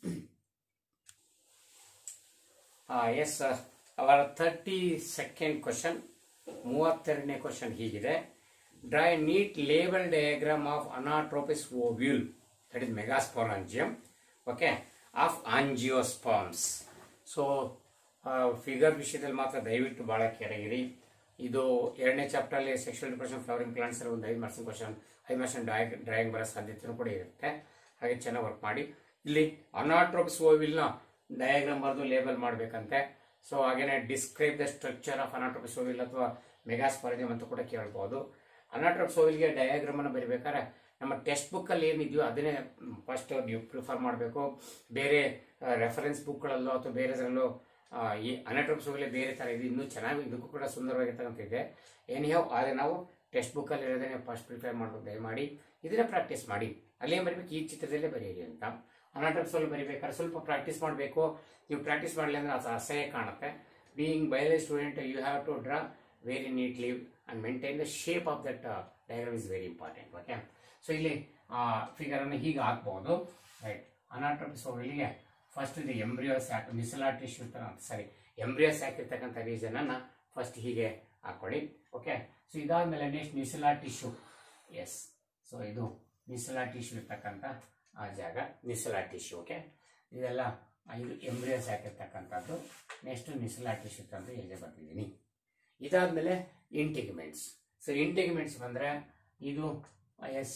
ಎಸ್ ಅವರ ತರ್ಟಿ ಸೆಕೆಂಡ್ ಕ್ವಶನ್ ಮೂವತ್ತೆರಡನೇ ಕ್ವಶನ್ ಹೀಗಿದೆ draw a neat label diagram of anatropous ovule that is megasporangium okay of angiosperms so figure ವಿಷಯದಲ್ಲಿ ಮಾತ್ರ ದಯವಿಟ್ಟು ಬಹಳ ಕೆಳಗಿರಿ ಇದು ಎರಡನೇ ಚಾಪ್ಟರ್ ಅಲ್ಲಿ ಸೆಕ್ಷುವಲ್ ಡಿಪ್ರೆಷನ್ ಫ್ಲವರಿಂಗ್ ಪ್ಲಾಂಟ್ಸ್ ಒಂದು ಐದು ಮಾರ್ಕ್ಸ್ ಕ್ವಶನ್ ಐದು ಮಾರ್ಕ್ಸ್ ಡ್ರಾಯಿಂಗ್ ಬರೋ ಸಾಧ್ಯತೆನೂ ಕೂಡ ಇರುತ್ತೆ ಹಾಗೆ ಚೆನ್ನಾಗಿ ವರ್ಕ್ ಮಾಡಿ ಇಲ್ಲಿ ಅನಾಟ್ರೋಪಿಸ್ ಓವಿಲ್ನ ಡಯಾಗ್ರಾಮ್ ಬರೆದು ಲೇಬಲ್ ಮಾಡಬೇಕಂತೆ ಸೊ ಹಾಗೇನೆ describe the structure of anatropous ovule ಅಥವಾ ಮೆಗಾಸ್ಪಾರಜಿಯಂ ಅಂತ ಕೂಡ ಕೇಳ್ಬೋದು ಅನಾಟ್ರೋಪಿಸ್ ಓವಿಲ್ಗೆ ಡಯಾಗ್ರಾಮ್ ಅನ್ನು ಬರೀಬೇಕಾದ್ರೆ ನಮ್ಮ ಟೆಕ್ಸ್ಟ್ ಬುಕ್ ಅಲ್ಲಿ ಏನಿದೆಯೋ ಅದನ್ನೇ ಫಸ್ಟ್ ನೀವು ಪ್ರಿಫರ್ ಮಾಡಬೇಕು ಬೇರೆ ರೆಫರೆನ್ಸ್ ಬುಕ್ಗಳಲ್ಲೋ ಅಥವಾ ಬೇರೆದ್ರಲ್ಲೋ ಆ, ಈ ಅನಾಟ್ರೋಪಿಸ್ ಓವಿಲ್ ಬೇರೆ ತರ ಇದೆ ಇನ್ನೂ ಚೆನ್ನಾಗಿ ಇದಕ್ಕೂ ಕೂಡ ಸುಂದರವಾಗಿರ್ತಕ್ಕಂಥ ಇದೆ ಏನಿಯೋ ಆದರೆ ನಾವು ಟೆಕ್ಸ್ಟ್ ಬುಕ್ ಅಲ್ಲಿ ಇರೋದನ್ನೇ ಫಸ್ಟ್ ಪ್ರಿಪೇರ್ ಮಾಡಬೇಕು ದಯಮಾಡಿ ಇದನ್ನ ಪ್ರಾಕ್ಟೀಸ್ ಮಾಡಿ ಅಲ್ಲೇ ಬರೀಬೇಕು ಈ ಚಿತ್ರದಲ್ಲೇ ಬರೆಯಿರಿ ಅಂತ ಅನಾಟಮ್ಸ್ ಅಲ್ಲಿ ಬರಿಬೇಕಾದ್ರೆ ಸ್ವಲ್ಪ ಪ್ರಾಕ್ಟೀಸ್ ಮಾಡಬೇಕು ನೀವು ಪ್ರಾಕ್ಟೀಸ್ ಮಾಡಲಿ ಅಂದ್ರೆ ಅದು ಅಸಹ್ಯ ಕಾಣುತ್ತೆ being biology student you have to draw very neatly and maintain the shape of that diagram is very important okay so ಇಲ್ಲಿ ಫಿಗರ್ ಅನ್ನು ಹೀಗೆ ಹಾಕ್ಬಹುದು ರೈಟ್ ಅನಾಟ್ರಪಿಸ್ ಇಲ್ಲಿಗೆ ಫಸ್ಟ್ ಇದು embryo sac nucellar tissue sorry embryo sac ಇರ್ತಕ್ಕಂಥ reason ಅನ್ನ first ಹೀಗೆ ಹಾಕೊಳ್ಳಿ ಓಕೆ ಸೊ ಇದಾದ್ಮೇಲೆ next nucellar tissue yes so ಇದು ಮಿಸಲಾರ್ ಟಿಶ್ಯೂ ಇರ್ತಕ್ಕಂಥ ಆ ಜಾಗ ಮಿಸಲಾರ್ ಟಿಶ್ಯೂ ಓಕೆ ಇದೆಲ್ಲ ಆ, ಇದು ಎಂಬ್ರಿಯೋ ಸ್ಯಾಕ್ ಇರ್ತಕ್ಕಂಥದ್ದು ನೆಕ್ಸ್ಟ್ ಮಿಸಲಾರ್ ಟಿಶ್ಯೂ ಅಂತ ಹೇಗೆ ಬರ್ತಿದ್ದೀನಿ ಇದಾದ್ಮೇಲೆ ಇಂಟಿಗ್ಮೆಂಟ್ಸ್ ಸೊ ಇಂಟಿಗ್ಮೆಂಟ್ಸ್ ಬಂದ್ರೆ ಇದು ಎಸ್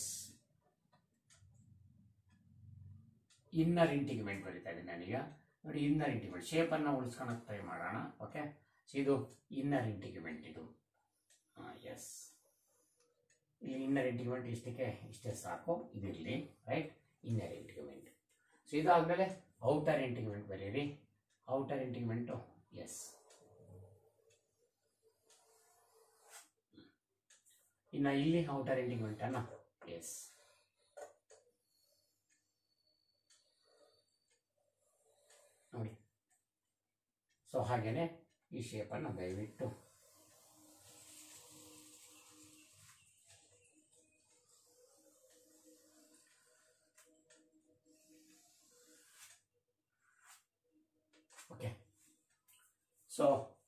ಇನ್ನರ್ ಇಂಟಿಗ್ಮೆಂಟ್ ಬರೀತಾ ಇದ್ದೀನಿ ನಾನೀಗ ನೋಡಿ ಇನ್ನರ್ ಇಂಟಿಗ್ಮೆಂಟ್ ಶೇಪನ್ನು ಉಳಿಸ್ಕೊಳಕ್ಕೆ ಟ್ರೈ ಮಾಡೋಣ ಓಕೆ ಸೊ ಇದು ಇನ್ನರ್ ಇಂಟಿಗ್ಮೆಂಟ್ ಇದು ಎಸ್ ಇಲ್ಲಿ ಇನ್ನರ್ ಇಂಟಿಗ್ಮೆಂಟ್ ಇಷ್ಟಕ್ಕೆ ಇಷ್ಟೇ ಸಾಕು ಇದಿರಲಿ ರೈಟ್ ಇನ್ನರ್ ಇಂಟಿಗ್ಮೆಂಟ್ ಸೊ ಇದಾದಮೇಲೆ ಔಟರ್ ಇಂಟಿಗ್ಮೆಂಟ್ ಬರೀರಿ ಔಟರ್ ಇಂಟಿಗ್ಮೆಂಟು ಎಸ್ ಇನ್ನು ಇಲ್ಲಿ ಔಟರ್ ಇಂಟಿಗ್ಮೆಂಟ್ ಅನ್ನ ಎಸ್ ನೋಡಿ ಸೊ ಹಾಗೇನೆ ಈ ಶೇಪನ್ನು ದಯವಿಟ್ಟು ಓಕೆ ಸೊ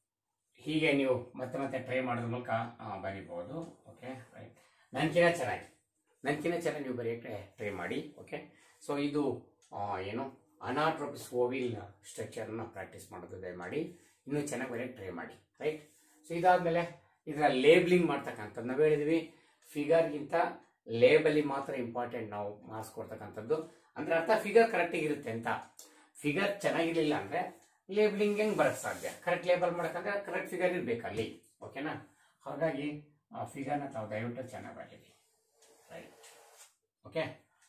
ಹೀಗೆ ನೀವು ಮತ್ತೆ ಮತ್ತೆ ಟ್ರೈ ಮಾಡೋದ್ರ ಮೂಲಕ ಆ, ಬರಿಬೋದು ಓಕೆ ರೈಟ್ ನನ್ಕಿನ ಚೆನ್ನಾಗಿ ನನ್ಕಿನ ಚೆನ್ನಾಗಿ ನೀವು ಬರೆಯೋಕ್ಕೆ ಟ್ರೈ ಮಾಡಿ ಓಕೆ ಸೊ ಇದು ಆ, ಏನು ಅನಾಟ್ರೋಪಿಸ್ ಓವಿಲ್ ಸ್ಟ್ರಕ್ಚರ್ನ ಪ್ರಾಕ್ಟೀಸ್ ಮಾಡೋದು ದಯಮಾಡಿ ಇನ್ನೂ ಚೆನ್ನಾಗಿ ಬರೆಯೋಕ್ಕೆ ಟ್ರೈ ಮಾಡಿ ರೈಟ್ ಸೊ ಇದಾದಮೇಲೆ ಇದರ ಲೇಬ್ಲಿಂಗ್ ಮಾಡ್ತಕ್ಕಂಥದ್ದು ನಾವು ಹೇಳಿದ್ವಿ ಫಿಗರ್ಗಿಂತ ಲೇಬಲಿ ಮಾತ್ರ ಇಂಪಾರ್ಟೆಂಟ್ ನಾವು ಮಾರ್ಕ್ಸ್ ಕೊಡ್ತಕ್ಕಂಥದ್ದು ಅಂದ್ರೆ ಅರ್ಥ ಫಿಗರ್ ಕರೆಕ್ಟಾಗಿ ಇರುತ್ತೆ ಅಂತ ಫಿಗರ್ ಚೆನ್ನಾಗಿರ್ಲಿಲ್ಲ ಅಂದ್ರೆ ಲೇಬಲಿಂಗ್ ಹೆಂಗ್ ಬರಕ್ ಸಾಧ್ಯ ಕರೆಕ್ಟ್ ಲೇಬಲ್ ಮಾಡಕ್ಕಂದ್ರೆ ಕರೆಕ್ಟ್ ಫಿಗರ್ ಇರ್ಬೇಕು ಅಲ್ಲಿ ಓಕೆನಾ ಹಾಗಾಗಿ ಆ ಫಿಗರ್ನ ತಾವು ದಯವಿಟ್ಟು ಚೆನ್ನಾಗಿ ಬರೀರಿ ರೈಟ್ ಓಕೆ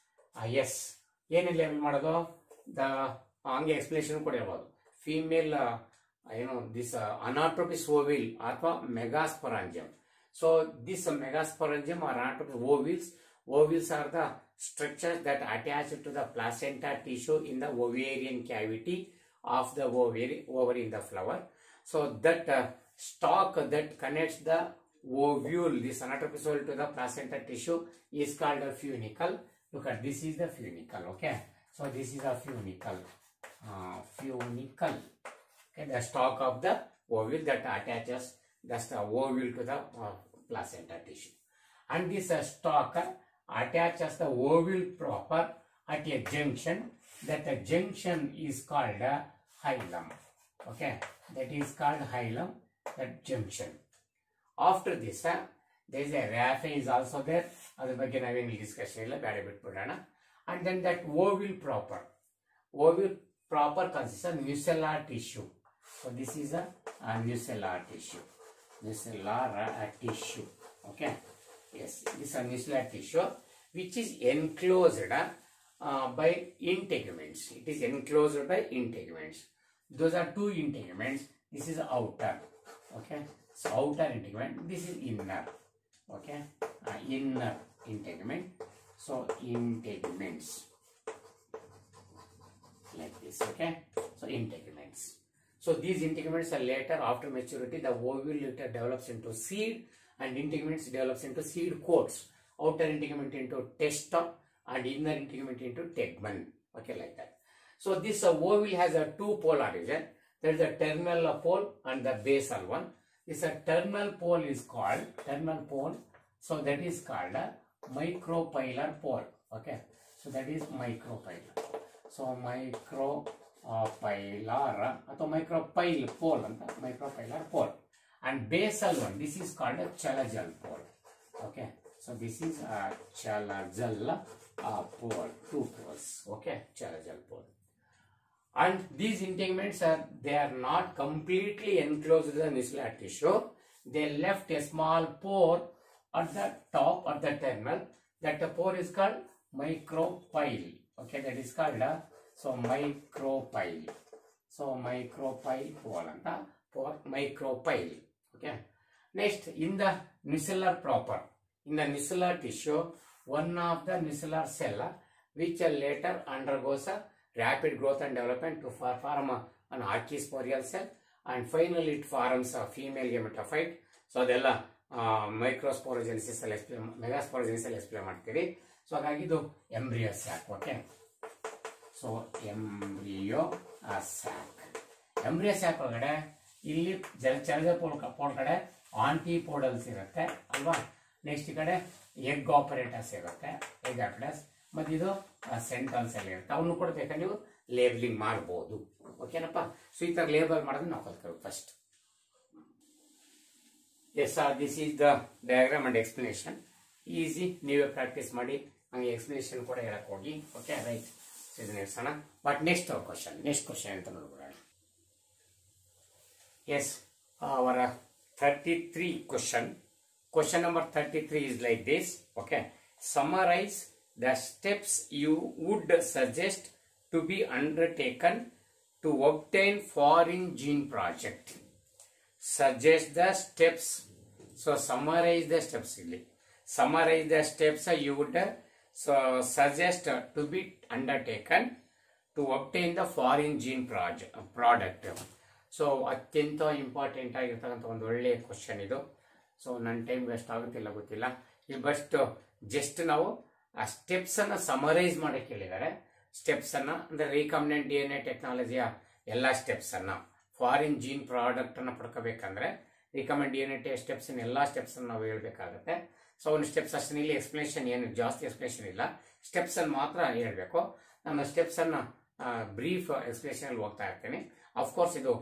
ಎಸ್ ಏನೇನು ಲೇಬಲ್ ಮಾಡೋದು ದ ಹಂಗೆ ಎಕ್ಸ್ಪ್ಲೇಷನ್ ಕೂಡ ಇರ್ಬೋದು ಫೀಮೇಲ್ ಏನು ದಿಸ್ ಅನಾಟ್ರೋಪಿಸ್ ಓವಿಲ್ ಅಥವಾ megasporangium so this megasporangium or anatropous ovules ovules are the structures that attach to the placenta tissue in the ovarian cavity of the ovary, ovary in the flower. So that uh, stalk that connects the ovule, this anatropis ovule to the placenta tissue is called a funicle. Look at this is the funicle, okay? So this is a funicle. Uh, funicle. Okay, the stalk of the ovule that attaches that's the ovule to the uh, placenta tissue. And this uh, stalk uh, attaches the ovule proper at a junction. That the junction is called a hilum. Okay, that is called hilum. That junction. After this, uh, there is a raphe is also there. ಅದ್ರ ಬಗ್ಗೆ ನಾವೇನು discussion ಇಲ್ಲ ಬೇಡ ಬಿಟ್ಬಿಡೋಣ and then that ovule proper ovule proper consist of nucellar tissue so this is a nucellar tissue nucellar tissue okay yes this is a nuclear tissue which is enclosed uh, by integuments it is enclosed by integuments those are two integuments this is outer okay so outer integument this is inner okay uh, inner integument so integuments like this okay so integuments so these integuments are later after maturity the ovule later develops into seed and integuments develops into seed coats outer integument into testa and inner integument into tegmen okay like that so this uh, ovule has a two pole origin there is a terminal pole and the basal one this uh, terminal pole is called terminal pole so that is called a micropylar pole okay so that is micropylar so micropylar ಅಥವಾ micropyle pole ಅಂತ micropylar pole and basal one this is called a chalazal pole okay so this is chalazal pole two poles okay chalazal pole and these integuments are they are not completely enclosed in the nuclear tissue they left a small pore at the top at the terminal that the pore is called micropyle okay that is called uh, so micropyle so micropyle pole anta pore micropyle okay next in the nuclear proper in the nuclear tissue one of the nuclear cell uh, which uh, later undergoes a rapid growth and development to for- form a, an archisporial cell and finally it forms a female gametophyte so ಅದೆಲ್ಲ microsporogenesis ಅಲ್ಲಿ explain ಮೆಗಾಸ್ಪೋರೋಜೆನಿಸ್ ಅಲ್ಲಿ explain ಮಾಡ್ತೀವಿ so ಹಾಗಾಗಿ ಇದು embryos ಯಾಕೆ okay so embryo sac embryo sac ಒಳಗಡೆ ಇಲ್ಲಿ ಜಲ ಚಲದ ಒಳಗಡೆ ಆಂಟಿಪೋಡಲ್ಸ್ ಇರುತ್ತೆ ಅಲ್ವಾ ನೆಕ್ಸ್ಟ್ ಈ ಕಡೆ ಎಗ್ ಆಪರೇಟರ್ಸ್ ಇರುತ್ತೆ ಎಗ್ ಆಪರೇಟರ್ಸ್ ಮತ್ತು ಇದು ಸೆಂಟಲ್ಸ್ ಎಲ್ಲ ಇರುತ್ತೆ ಅವನು ಕೂಡ ಬೇಕಾದ್ರೆ ನೀವು ಲೇಬಲಿಂಗ್ ಮಾಡ್ಬೋದು ಓಕೆನಪ್ಪ ಸೊ ಈ ಥರ ಲೇಬಲ್ ಮಾಡೋದು ನಾವು ಕಲ್ತ್ಕೋಬೇಕು first yes this is the diagram and explanation easy ನೀವೇ ಪ್ರಾಕ್ಟೀಸ್ ಮಾಡಿ ಹಂಗೆ ಎಕ್ಸ್ಪ್ಲನೇಷನ್ ಕೂಡ ಹೇಳಕ್ ಹೋಗಿ ಓಕೆ ರೈಟ್ ಇದನ್ನ ಇಡ್ಸೋಣ but next question next question ಅಂತ ನೋಡ್ಬಿಡೋಣ ಎಸ್ ಅವರ thirty three question question number thirty three is like this okay summarise the steps you would suggest to be undertaken to obtain foreign gene project suggest the steps. So summarize the steps ಇಲ್ಲಿ summarize the steps you would uh, so suggest uh, to be undertaken to obtain the foreign gene project, product. So ಅತ್ಯಂತ important ಆಗಿರ್ತಕ್ಕಂಥ ಒಂದು ಒಳ್ಳೆಯ question ಇದು so ನನ್ನ time waste ಆಗುತ್ತಿಲ್ಲ ಗೊತ್ತಿಲ್ಲ ಇಲ್ಲಿ ಬಸ್ಟ್ ಜಸ್ಟ್ ನಾವು ಆ ಸ್ಟೆಪ್ಸ್ ಅನ್ನ ಸಮರೈಸ್ ಮಾಡಕ್ಕೆ ಹೇಳಿದ್ದಾರೆ ಸ್ಟೆಪ್ಸ್ ಅನ್ನ ಅಂದ್ರೆ ರೀಕಂಬಿನೆಂಟ್ ಡಿ ಎನ್ ಎ ಟೆಕ್ನಾಲಜಿಯ ಎಲ್ಲ ಸ್ಟೆಪ್ಸ್ ಅನ್ನ ಫಾರಿನ್ ಜೀನ್ ಪ್ರಾಡಕ್ಟ್ ಅನ್ನ ಪಡ್ಕೋಬೇಕಂದ್ರೆ ರಿಕಮೆಂಡ್ ಡಿ ಎನ್ ಎ ಟೆ ಸ್ಟೆಪ್ಸ್ ಎಲ್ಲ ಸ್ಟೆಪ್ಸ್ ನಾವು ಹೇಳ್ಬೇಕಾಗುತ್ತೆ ಸೊ ಒಂದು ಸ್ಟೆಪ್ಸ್ ಅಷ್ಟೇ ಇಲ್ಲಿ ಎಕ್ಸ್ಪ್ಲೇಷನ್ ಏನು ಜಾಸ್ತಿ ಎಕ್ಸ್ಪ್ಲೇಷನ್ ಇಲ್ಲ ಸ್ಟೆಪ್ಸ್ ಅನ್ನು ಮಾತ್ರ ಹೇಳ್ಬೇಕು ನಾನು ಸ್ಟೆಪ್ಸ್ ಅನ್ನ ಬ್ರೀಫ್ ಎಕ್ಸ್ಪ್ಲೇಷನ್ ಅಲ್ಲಿ ಹೋಗ್ತಾ ಇರ್ತೀನಿ ಅಫ್ಕೋರ್ಸ್ ಇದು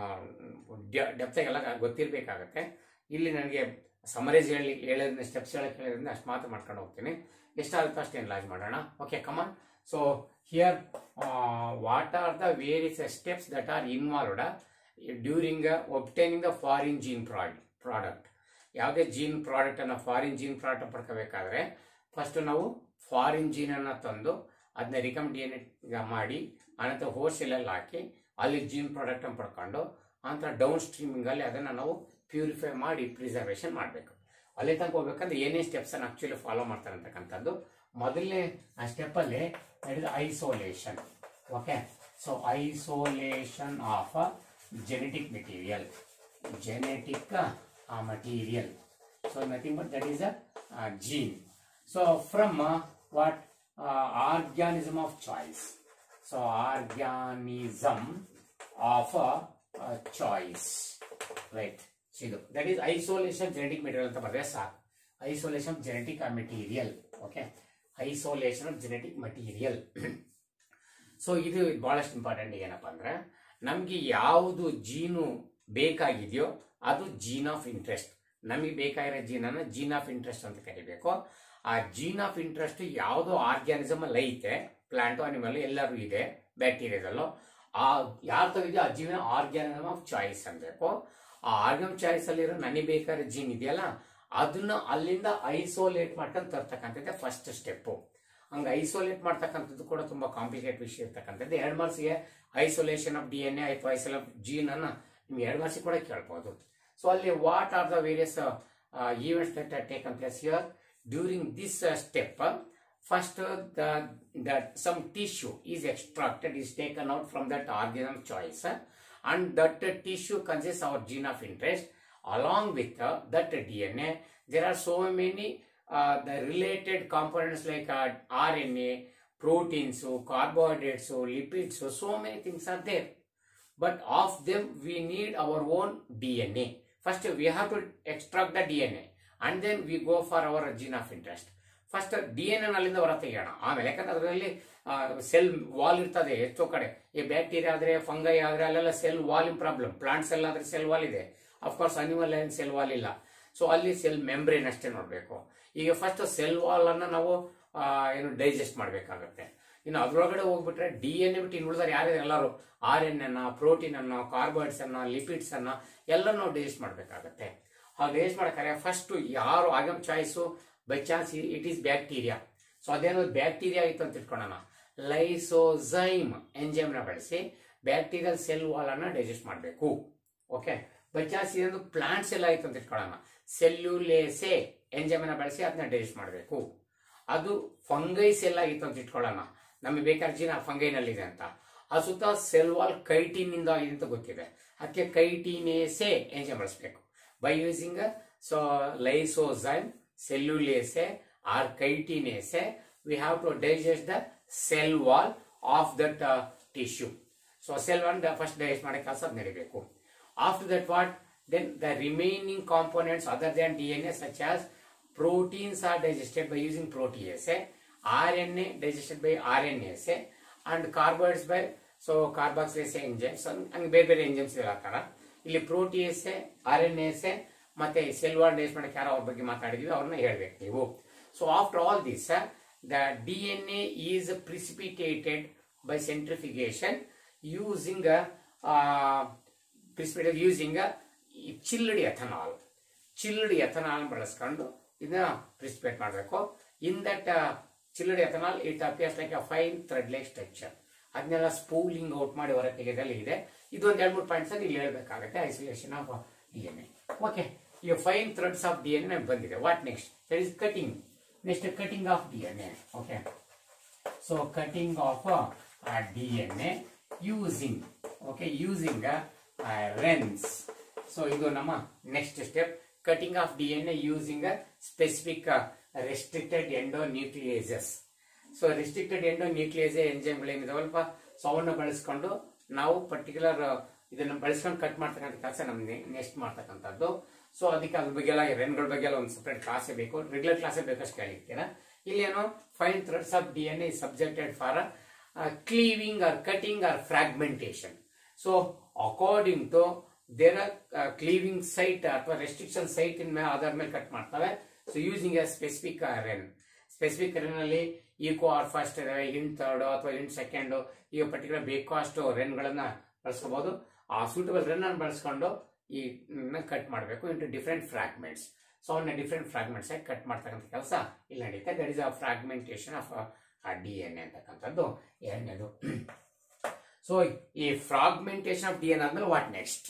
ಡೆಪ್ತ್ ಎಲ್ಲ ಗೊತ್ತಿರಬೇಕಾಗತ್ತೆ ಇಲ್ಲಿ ನನಗೆ ಸಮರೈಸ್ ಹೇಳಿ ಹೇಳೋದ್ರಿಂದ ಸ್ಟೆಪ್ಸ್ ಹೇಳಕ್ಕೆ ಹೇಳೋದ್ರಿಂದ ಅಷ್ಟು ಮಾತ್ರ ಮಾಡ್ಕೊಂಡು ಹೋಗ್ತೀನಿ ಎಷ್ಟಾಗುತ್ತೋ ಅಷ್ಟು ಎನ್ಲಾಜ್ ಮಾಡೋಣ okay come on so here what are the various steps that are involved during obtaining the foreign gene product ಯಾವುದೇ ಜೀನ್ ಪ್ರಾಡಕ್ಟ್ ಅನ್ನ ಫಾರಿನ್ ಜೀನ್ ಪ್ರಾಡಕ್ಟ್ ಪಡ್ಕೋಬೇಕಾದ್ರೆ ಫಸ್ಟ್ ನಾವು ಫಾರಿನ್ ಜೀನ್ ಅನ್ನ ತಂದು ಅದನ್ನ ರಿಕಮೆಂಡ್ ಮಾಡಿ ಅನಂತರ ಹೋಲ್ಸೇಲಲ್ಲಿ ಹಾಕಿ ಅಲ್ಲಿ ಜೀನ್ ಪ್ರಾಡಕ್ಟ್ ಅನ್ನು ಪಡ್ಕೊಂಡು ಆನಂತರ ಡೌನ್ ಸ್ಟ್ರೀಮಿಂಗ್ ಅಲ್ಲಿ ಅದನ್ನ ನಾವು ಪ್ಯೂರಿಫೈ ಮಾಡಿ ಪ್ರಿಸರ್ವೇಷನ್ ಮಾಡಬೇಕು ಅಲ್ಲಿ ತನಕ ಹೋಗ್ಬೇಕಂದ್ರೆ ಏನೇನು ಸ್ಟೆಪ್ಸ್ ಅನ್ನು ಆಕ್ಚುಲಿ ಫಾಲೋ ಮಾಡ್ತಾರೆ ಅಂತಕ್ಕಂಥದ್ದು ಮೊದಲನೇ ಸ್ಟೆಪ್ ಅಲ್ಲಿ ನಡೆದ isolation okay so isolation of genetic material genetic material so nothing but that is a gene so from what organism of choice so organism of choice right ಇದು that is isolation genetic material ಅಂತ ಬರೆದ್ರೆ ಸಾಕು isolation genetic material okay isolation of genetic material so ಇದು ಬಹಳಷ್ಟು important ಏನಪ್ಪಾ ಅಂದ್ರೆ ನಮ್ಗೆ ಯಾವುದು ಜೀನು ಬೇಕಾಗಿದೆಯೋ ಅದು ಜೀನ್ ಆಫ್ ಇಂಟ್ರೆಸ್ಟ್ ನಮಗೆ ಬೇಕಾಗಿರೋ ಜೀನನ್ನ ಜೀನ್ ಆಫ್ ಇಂಟ್ರೆಸ್ಟ್ ಅಂತ ಕರಿಬೇಕು ಆ ಜೀನ್ ಆಫ್ ಇಂಟ್ರೆಸ್ಟ್ ಯಾವುದೋ ಆರ್ಗ್ಯಾನಿಸಮ್ ಅಲ್ಲಿ ಐತೆ ಪ್ಲಾಂಟ್ ಅನಿಮಲ್ ಎಲ್ಲರೂ ಇದೆ ಬ್ಯಾಕ್ಟೀರಿಯಾದಲ್ಲೂ ಆ ಯಾರು ತೆಗೆದಿದೆಯೋ ಆ ಜೀವನ ಆರ್ಗ್ಯಾನಿಸಮ್ ಆಫ್ ಚಾಯ್ಸ್ ಅನ್ಬೇಕು ಆ ಆರ್ಗಮ್ ಚಾಯ್ಸ್ ಅಲ್ಲಿರೋ ನನಗೆ ಬೇಕಾದ ಜೀನ್ ಇದೆಯಲ್ಲ ಅದನ್ನ ಅಲ್ಲಿಂದ ಐಸೋಲೇಟ್ ಮಾಡ್ಕೊಂಡು ತರ್ತಕ್ಕಂಥದ್ದೇ ಫಸ್ಟ್ ಸ್ಟೆಪ್ಪು ಹಂಗೆ ಐಸೋಲೇಟ್ ಮಾಡ್ತಕ್ಕಂಥದ್ದು ಕೂಡ ತುಂಬಾ ಕಾಂಪ್ಲಿಕೇಟ್ ವಿಷಯ ಇರ್ತಕ್ಕಂಥದ್ದು ಎರಡು ಮಾರ್ಕ್ಸ್ಗೆ isolation of D N A ಅಥವಾ ಐಸೋಲ್ ಆಫ್ ಜೀನ್ ಅನ್ನ ನಿಮ್ಗೆ ಎರಡು ಮಾರ್ಕ್ಸಿಗೆ ಕೂಡ ಕೇಳ್ಬೋದು ಸೊ ಅಲ್ಲಿ what are the various events that are taken place here during this step first uh, the, that some tissue is extracted is taken out from that organism choice uh, and that uh, tissue consists our gene of interest along with uh, that dna there are so many uh, the related components like uh, rna proteins so carbohydrates so lipids so so many things are there but of them we need our own dna first we have to extract the dna and then we go for our gene of interest first D N N ಅಲ್ಲಿಂದ ಹೊರ ತೆಗೆಯೋಣ ಆಮೇಲೆ ಯಾಕಂದ್ರೆ ಅದರಲ್ಲಿ cell wall ಇರ್ತದೆ ಎಷ್ಟೋ ಕಡೆ ಈ bacteria ಆದ್ರೆ ಫಂಗೈ ಆದ್ರೆ ಅಲ್ಲೆಲ್ಲ cell wall problem plant cell ಆದ್ರೆ ಸೆಲ್ ವಾಲ್ ಇದೆ ಅಫ್ಕೋರ್ಸ್ ಅನಿಮಲ್ ಏನ್ ಸೆಲ್ ವಾಲ್ ಇಲ್ಲ ಸೊ ಅಲ್ಲಿ ಸೆಲ್ ಮೆಂಬ್ರೇನ್ ಅಷ್ಟೇ ನೋಡಬೇಕು ಈಗ ಫಸ್ಟ್ ಸೆಲ್ ವಾಲ್ ಅನ್ನ ನಾವು ಆ, ಏನು ಡೈಜೆಸ್ಟ್ ಮಾಡಬೇಕಾಗತ್ತೆ ಇನ್ನು ಅದ್ರೊಳಗಡೆ ಹೋಗ್ಬಿಟ್ರೆ ಡಿ ಎನ್ ಎ ಬಿಟ್ಟು ಇನ್ನು ಉಳಿದ್ರೆ ಯಾರು ಎಲ್ಲರೂ ಆರ್ ಎನ್ ಅನ್ನ ಪ್ರೋಟೀನ್ ಅನ್ನ ಕಾರ್ಬೋಹೈಡ್ರೇಟ್ಸ್ ಅನ್ನ ಲಿಪಿಡ್ಸ್ ಅನ್ನ ಎಲ್ಲ ನಾವು ಡೈಜೆಸ್ಟ್ ಮಾಡಬೇಕಾಗತ್ತೆ ಹಾಗೆ ಡೈಜೆಸ್ಟ್ ಮಾಡಕ್ಕಾರೆ ಫಸ್ಟ್ ಯಾರು ಆಗಮ್ choice by chance it is bacteria so ಅದೇನೋ ಬ್ಯಾಕ್ಟೀರಿಯಾ ಆಯಿತು ಅಂತ ಇಟ್ಕೊಳ್ಳೋಣ ಲೈಸೋಸೈಮ್ ಎಂಜೈಮ್ ನ ಬಳಸಿ ಬ್ಯಾಕ್ಟೀರಿಯಲ್ ಸೆಲ್ ವಾಲ್ ಅನ್ನ ಡೈಜೆಸ್ಟ್ ಮಾಡಬೇಕು ಓಕೆ ಬೈ ಚಾನ್ಸ್ ಇದೊಂದು ಪ್ಲಾಂಟ್ ಸೆಲ್ ಆಯ್ತು ಅಂತ ಇಟ್ಕೊಳ್ಳೋಣ ಸೆಲ್ಯುಲೇಸೆ ಎಂಜೈಮ್ ಅನ್ನ ಬಳಸಿ ಅದನ್ನ ಡೈಜೆಸ್ಟ್ ಮಾಡಬೇಕು ಅದು ಫಂಗೈ ಸೆಲ್ ಆಗಿತ್ತು ಅಂತ ಇಟ್ಕೊಳ್ಳೋಣ ನಮಗೆ ಬೇಕಾದ ಜೀನ ಫಂಗೈನಲ್ಲಿದೆ ಅಂತ ಅದು ಸುತ್ತ ಸೆಲ್ ವಾಲ್ ಕೈಟಿನ್ ಇಂದ ಆಗಿದೆ ಅಂತ ಗೊತ್ತಿದೆ ಅದಕ್ಕೆ ಕೈಟಿನೇಸೆ ಎಂಜೈಮ್ ಬಳಸಬೇಕು by using so lysozyme cellulase or chitinase we have to digest the cell wall of that tissue so cell one first digest ಮಾಡೋ ಕೆಲಸ ನಡಿಬೇಕು after that what then the remaining components other than D N A such as proteins are digested by using protease R N A digested by RNase and carbohydrates by so carboxylase enzymes ಹಂಗೆ ಬೇರೆ ಬೇರೆ enzymes ಇರತ್ತಾರ ಇಲ್ಲಿ protease R RNase ಮತ್ತೆ cell wall digest ಮಾಡಕ್ಕೆ ಯಾರೋ ಅವ್ರ ಬಗ್ಗೆ ಮಾತಾಡಿದ್ವಿ ಅವ್ರನ್ನ ಹೇಳ್ಬೇಕು ನೀವು so after all this the D N A is precipitated by centrifugation using precipitate using chilled ethanol chilled ethanol ಬಳಸ್ಕೊಂಡು ಇದನ್ನ ಪ್ರಿಸಿಪೇಟ್ ಮಾಡಬೇಕು in that chilled ethanol it appears like a fine thread like structure ಅದನ್ನೆಲ್ಲ spooling out ಮಾಡಿ ಹೊರ ತೆಗೆದಲ್ಲಿ ಇದೆ ಇದೊಂದು ಎರಡು ಮೂರು ಪಾಯಿಂಟ್ಸ್ ಇಲ್ಲಿ ಹೇಳ್ಬೇಕಾಗುತ್ತೆ isolation of D N A okay ಈಗ fine threads of D N A ಬಂದಿದೆ what next that is cutting next cutting of D N A okay so cutting of D N A using okay using RENs so ಇದು ನಮ್ಮ next step cutting of D N A using specific restricted endonucleases so restricted endonuclease ಎಂಜೈಮ್ಗಳೇನಿದಾವಲ್ಪ so ಅವನ್ನ ಬಳಸ್ಕೊಂಡು ನಾವು particular ಇದನ್ನ ಬಳಸ್ಕೊಂಡು cut ಮಾಡ್ತಕ್ಕಂಥ ಕೆಲಸ ನಮ್ಗೆ ನೆಕ್ಸ್ಟ್ ಮಾಡ್ತಕ್ಕಂಥದ್ದು ಸೊ ಅದಕ್ಕೆ ಅದ್ರ ಬಗ್ಗೆ ಎಲ್ಲ ರೆನ್ಗಳ ಬಗ್ಗೆ ಎಲ್ಲ ಒಂದು ಸಪ್ರೇಟ್ ಕ್ಲಾಸೇ ಬೇಕು ರೆಗ್ಯುಲರ್ ಕ್ಲಾಸೇ ಬೇಕಷ್ಟು ಕೇಳಿರ್ತೀರಾ ಇಲ್ಲೇನು fine threads of D N A subjected for cleaving or cutting or fragmentation so according to their cleaving site ಅಥವಾ ರೆಸ್ಟ್ರಿಕ್ಷನ್ ಸೈಟ್ ಇನ್ ಮೇಲೆ ಆಧಾರ ಮೇಲೆ ಕಟ್ ಮಾಡ್ತವೆ so using a specific REN specific REN ಅಲ್ಲಿ ಈಕೋ ಆರ್ ಫಸ್ಟ್ ಇಂಟ್ third ಅಥವಾ ಇಂಟ್ ಸೆಕೆಂಡ್ ಈಗ ಪರ್ಟಿಕ್ಯುಲರ್ ಬೇಕು ಅಷ್ಟು ರೆನ್ಗಳನ್ನ ಬಳಸ್ಕೋಬಹುದು ಆ ಸೂಟಬಲ್ ರನ್ ಅನ್ನು ಬಳಸ್ಕೊಂಡು ಈ ಕಟ್ ಮಾಡಬೇಕು ಇಂಟು ಡಿಫ್ರೆಂಟ್ ಫ್ರಾಗ್ಮೆಂಟ್ಸ್ ಸೊ ಅವನ್ನ ಡಿಫ್ರೆಂಟ್ ಫ್ರಾಗ್ಮೆಂಟ್ಸ್ ಆಗಿ ಕಟ್ ಮಾಡ್ತಕ್ಕಂಥ ಕೆಲಸ ಇಲ್ಲಿ ನಡೀತೆ that is a fragmentation of D N A ಅಂತಕ್ಕಂಥದ್ದು ಎರಡನೇದು ಸೊ ಈ ಫ್ರಾಗ್ಮೆಂಟೇಶನ್ ಆಫ್ ಡಿ ಎನ್ ಆದ್ಮೇಲೆ what next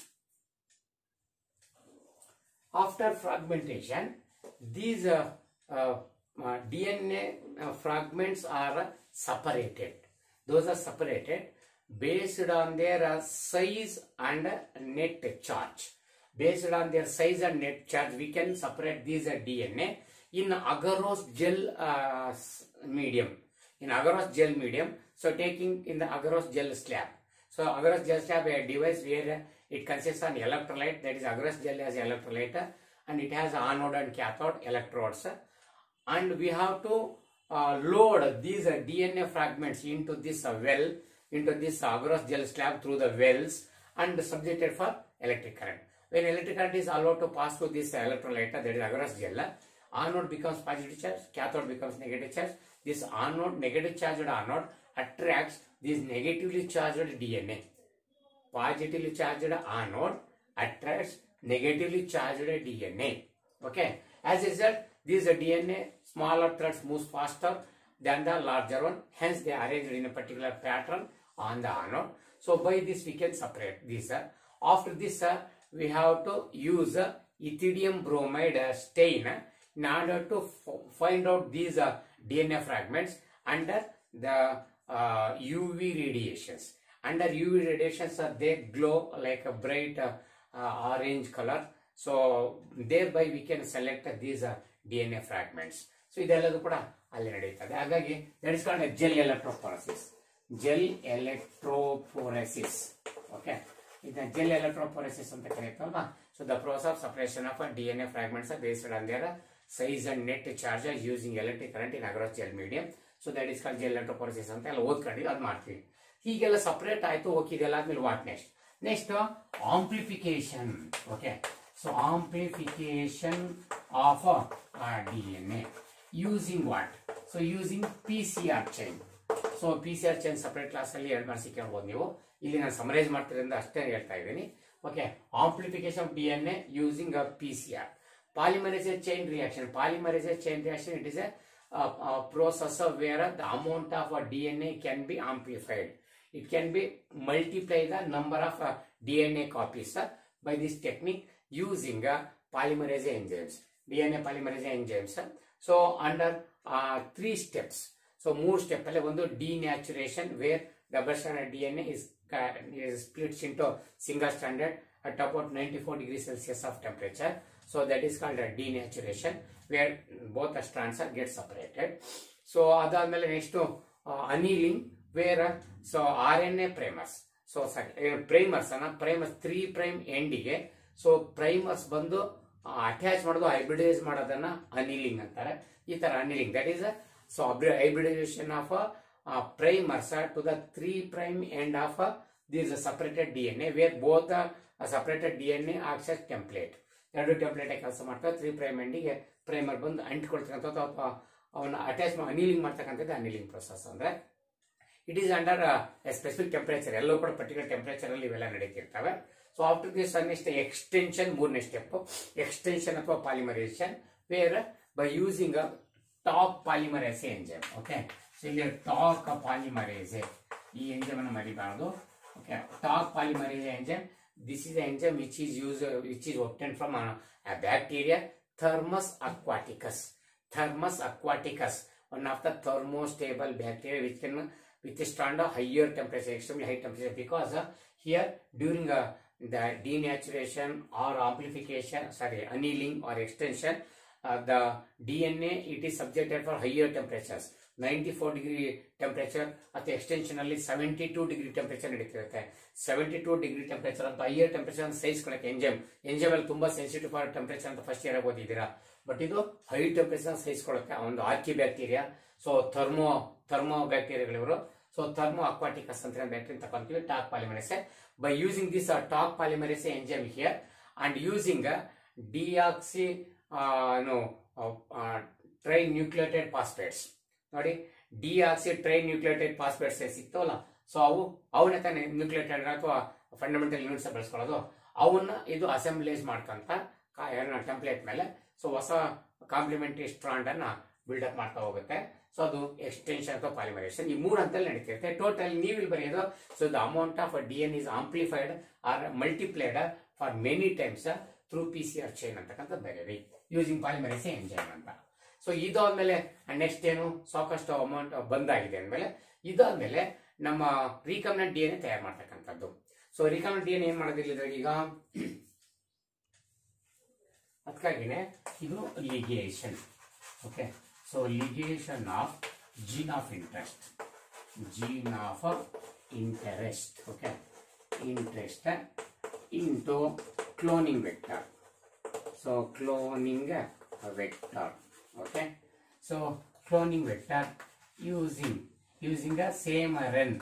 after fragmentation these uh, uh, uh, dna uh, fragments are separated those are separated based on their uh, size and net charge based on their size and net charge we can separate these uh, dna in agarose gel uh, s- medium in agarose gel medium so taking in the agarose gel slab so agarose gel slab a device where uh, it consists of electrolyte that is agarose gel has electrolyte uh, and it has anode and cathode electrodes uh, and we have to uh, load these uh, DNA fragments into this uh, well, into this agarose gel slab through the wells and subjected for electric current. When electric current is allowed to pass through this uh, electrolyte, that is agarose gel, uh, anode becomes positive charge, cathode becomes negative charge. This anode, negative charged anode attracts this negatively charged DNA. Positively charged anode attracts negatively charged DNA. Okay. As a result, this DNA smaller threads moves faster than the larger one. Hence, they are arranged in a particular pattern on the anode. So, by this we can separate this. uh. After this, uh, we have to use uh, ethidium bromide uh, stain uh, in order to f- find out these uh, DNA fragments under the uh, UV radiations. Under UV radiations, uh, they glow like a bright uh, uh, orange color. So thereby we can select uh, these uh, DNA fragments. So ಇದೆಲ್ಲದೂ ಕೂಡ ಅಲ್ಲಿ ನಡೆಯುತ್ತದೆ ಹಾಗಾಗಿ that is called gel electrophoresis gel electrophoresis okay ಇದನ್ನ gel electrophoresis ಅಂತ ಕರೀತಲ್ವಾ so the process of separation of D N A fragments based on their size and net charge using electric current in agarose gel medium so that is called gel electrophoresis ಅಂತ ಎಲ್ಲ ಓದ್ಕೊಂಡಿವಿ ಅದು ಮಾಡ್ತೀವಿ ಹೀಗೆಲ್ಲ separate ಆಯ್ತು okay ಇದೆಲ್ಲ ಆದ್ಮೇಲೆ what next next amplification okay so amplification of D N A using what so using P C R chain so P C R chain separate class ಅಲ್ಲಿ ಎರಡು ಮಾರ್ಕ್ಸ್ ಕೇಳ್ಬೋದು ನೀವು ಇಲ್ಲಿ ನಾನು ಸಮರೈಸ್ ಮಾಡ್ತಿರೋದ್ರಿಂದ ಅಷ್ಟೇ ಹೇಳ್ತಾ ಇದ್ದೀನಿ okay amplification of D N A using P C R polymerase chain reaction polymerase chain reaction it is a, uh, uh, process of where the amount of uh, dna can be amplified it can be multiply the number of uh, dna copies uh, by this technique using uh, polymerase enzymes dna polymerase enzymes so under uh, three steps so ಮೂರು step ಅಲ್ಲಿ ಒಂದು denaturation where double standard D N is is splits into single stranded at about 94 degrees Celsius of temperature. So that is called a denaturation where both the strands are get separated. So ಅದಾದ್ಮೇಲೆ next annealing where so R N A primers so sorry primers ಅನ್ನ primers three prime ಎಂಡಿಗೆ so primers ಬಂದು attach ಮಾಡೋದು hybridise ಮಾಡೋದನ್ನ annealing ಅಂತಾರೆ ಈ ತರ annealing that is so hybridisation of primers to the three prime end of this separated D N A where both separated D N A access template ಎರಡು template ಕೆಲಸ ಮಾಡ್ತಾರೆ three prime ಎಂಡಿಗೆ primer ಬಂದು ಅಂಟ್ಕೊಳ್ತಕ್ಕಂಥದ್ದು ಅಥವಾ ಅವನ್ನ attach annealing ಮಾಡ್ತಕ್ಕಂಥದ್ದು annealing process ಅಂದ್ರೆ it is under a specific temperature ಎಲ್ಲವೂ ಕೂಡ ಪರ್ಟಿಕ್ಯುಲರ್ ಟೆಂಪರೇಚರ್ ಅಲ್ಲಿ ಇವೆಲ್ಲ ನಡೀತಿರ್ತವೆ so after this next extension ಮೂರನೇ ಸ್ಟೆಪ್ ಎಕ್ಸ್ಟೆನ್ಷನ್ ಅಥವಾ polymerisation where by using Taq polymerase enzyme okay so ಇಲ್ಲಿ ಟಾಕ್ ಪಾಲಿಮರೈಸೆ ಈ ಎಂಜೈಮ್ ಅನ್ನು ಮರಿಬಾರದು okay Taq polymerase enzyme this is enzyme which is use which is obtained from bacteria Thermus aquaticus Thermus aquaticus one of the thermostable bacteria which can withstand a higher temperature, extremely high temperature, because uh, here during uh, the denaturation or amplification, sorry, annealing or extension, uh, the DNA it is subjected for higher temperatures. 94 degree temperature ಅಥವಾ extension ಅಲ್ಲಿ seventy two degree temperature ನಡೀತಿರುತ್ತೆ seventy two degree temperature ಅಂತ higher temperature ಸಹಿಸ್ಕೊಳಕ್ಕೆ enzyme enzyme ಅಲ್ಲಿ ತುಂಬಾ sensitive for temperature ಅಂತ first year ಓದಿದ್ದೀರಾ but ಇದು ಹೈ ಟೆಂಪರೇಚರ್ ಸಹಿಸ್ಕೊಳ್ಳುತ್ತೆ ಒಂದು archaebacteria so thermo thermo ಬ್ಯಾಕ್ಟೀರಿಯಾಗಳಿವರು ಸೊ ಥರ್ಮೋ ಅಕ್ವಾಟಿಕಸ್ ಅಂತ ಬ್ಯಾಕ್ಟೀರಿಯಾ ತಗೊಂತೀವಿ Taq polymerase by using this Taq polymerase enzyme here and using deoxy no tri nucleated phosphates ನೋಡಿ deoxy try nucleated phosphates ಸಿಗ್ತಾವಲ್ಲ so ಅವು ಅವನ್ನ ತಾನೇ ನ್ಯೂಕ್ಲಿಯೇಟೆಡ್ ಅಥವಾ fundamental units ಬಳಸ್ಕೊಳ್ಳೋದು ಅವನ್ನ ಇದು ಅಸೆಂಬ್ಲೇಜ್ ಮಾಡ್ಕೊಂತ ಟೆಂಪ್ಲೇಟ್ ಮೇಲೆ ಸೊ ಹೊಸ ಕಾಂಪ್ಲಿಮೆಂಟರಿ ಸ್ಟ್ರಾಂಡ್ ಅನ್ನ ಬಿಲ್ಡಪ್ ಮಾಡ್ತಾ ಹೋಗುತ್ತೆ ಸೊ ಅದು ಎಕ್ಸ್ಟೆನ್ಷನ್ ಅಥವಾ ಪಾಲಿಮರೇಷನ್ ಈ ಮೂರು ಹಂತಲ್ಲಿ ನಡೀತಿರುತ್ತೆ ಟೋಟಲ್ ನೀವು ಇಲ್ಲಿ ಬರೆಯೋದು so the amount of D N is amplified or multiplied for many times through P C R chain ಅಂತಕ್ಕಂಥ ಬರೀರಿ ಯೂಸಿಂಗ್ ಪಾಲಿಮರೇಷನ್ ಎಂಜೈಮ್ ಅಂತ ಸೊ ಇದಾದ್ಮೇಲೆ ನೆಕ್ಸ್ಟ್ ಏನು ಸಾಕಷ್ಟು ಅಮೌಂಟ್ ಬಂದಾಗಿದೆ ಅಂದಮೇಲೆ ಇದಾದ್ಮೇಲೆ ನಮ್ಮ ರೀಕಮ್ನೆಂಟ್ ಡಿ ಎನ್ ಎ ತಯಾರು ಮಾಡ್ತಕ್ಕಂಥದ್ದು ಸೊ ರೀಕಮ್ನೆಂಟ್ ಡಿ ಎನ್ ಏನ್ ಮಾಡೋದಿಲ್ಲ ಈಗ ಅದಕ್ಕಾಗಿನೇ ಇದು ligation okay so ligation of gene of interest gene of interest okay interest into cloning vector so cloning vector okay so cloning vector using using a same REN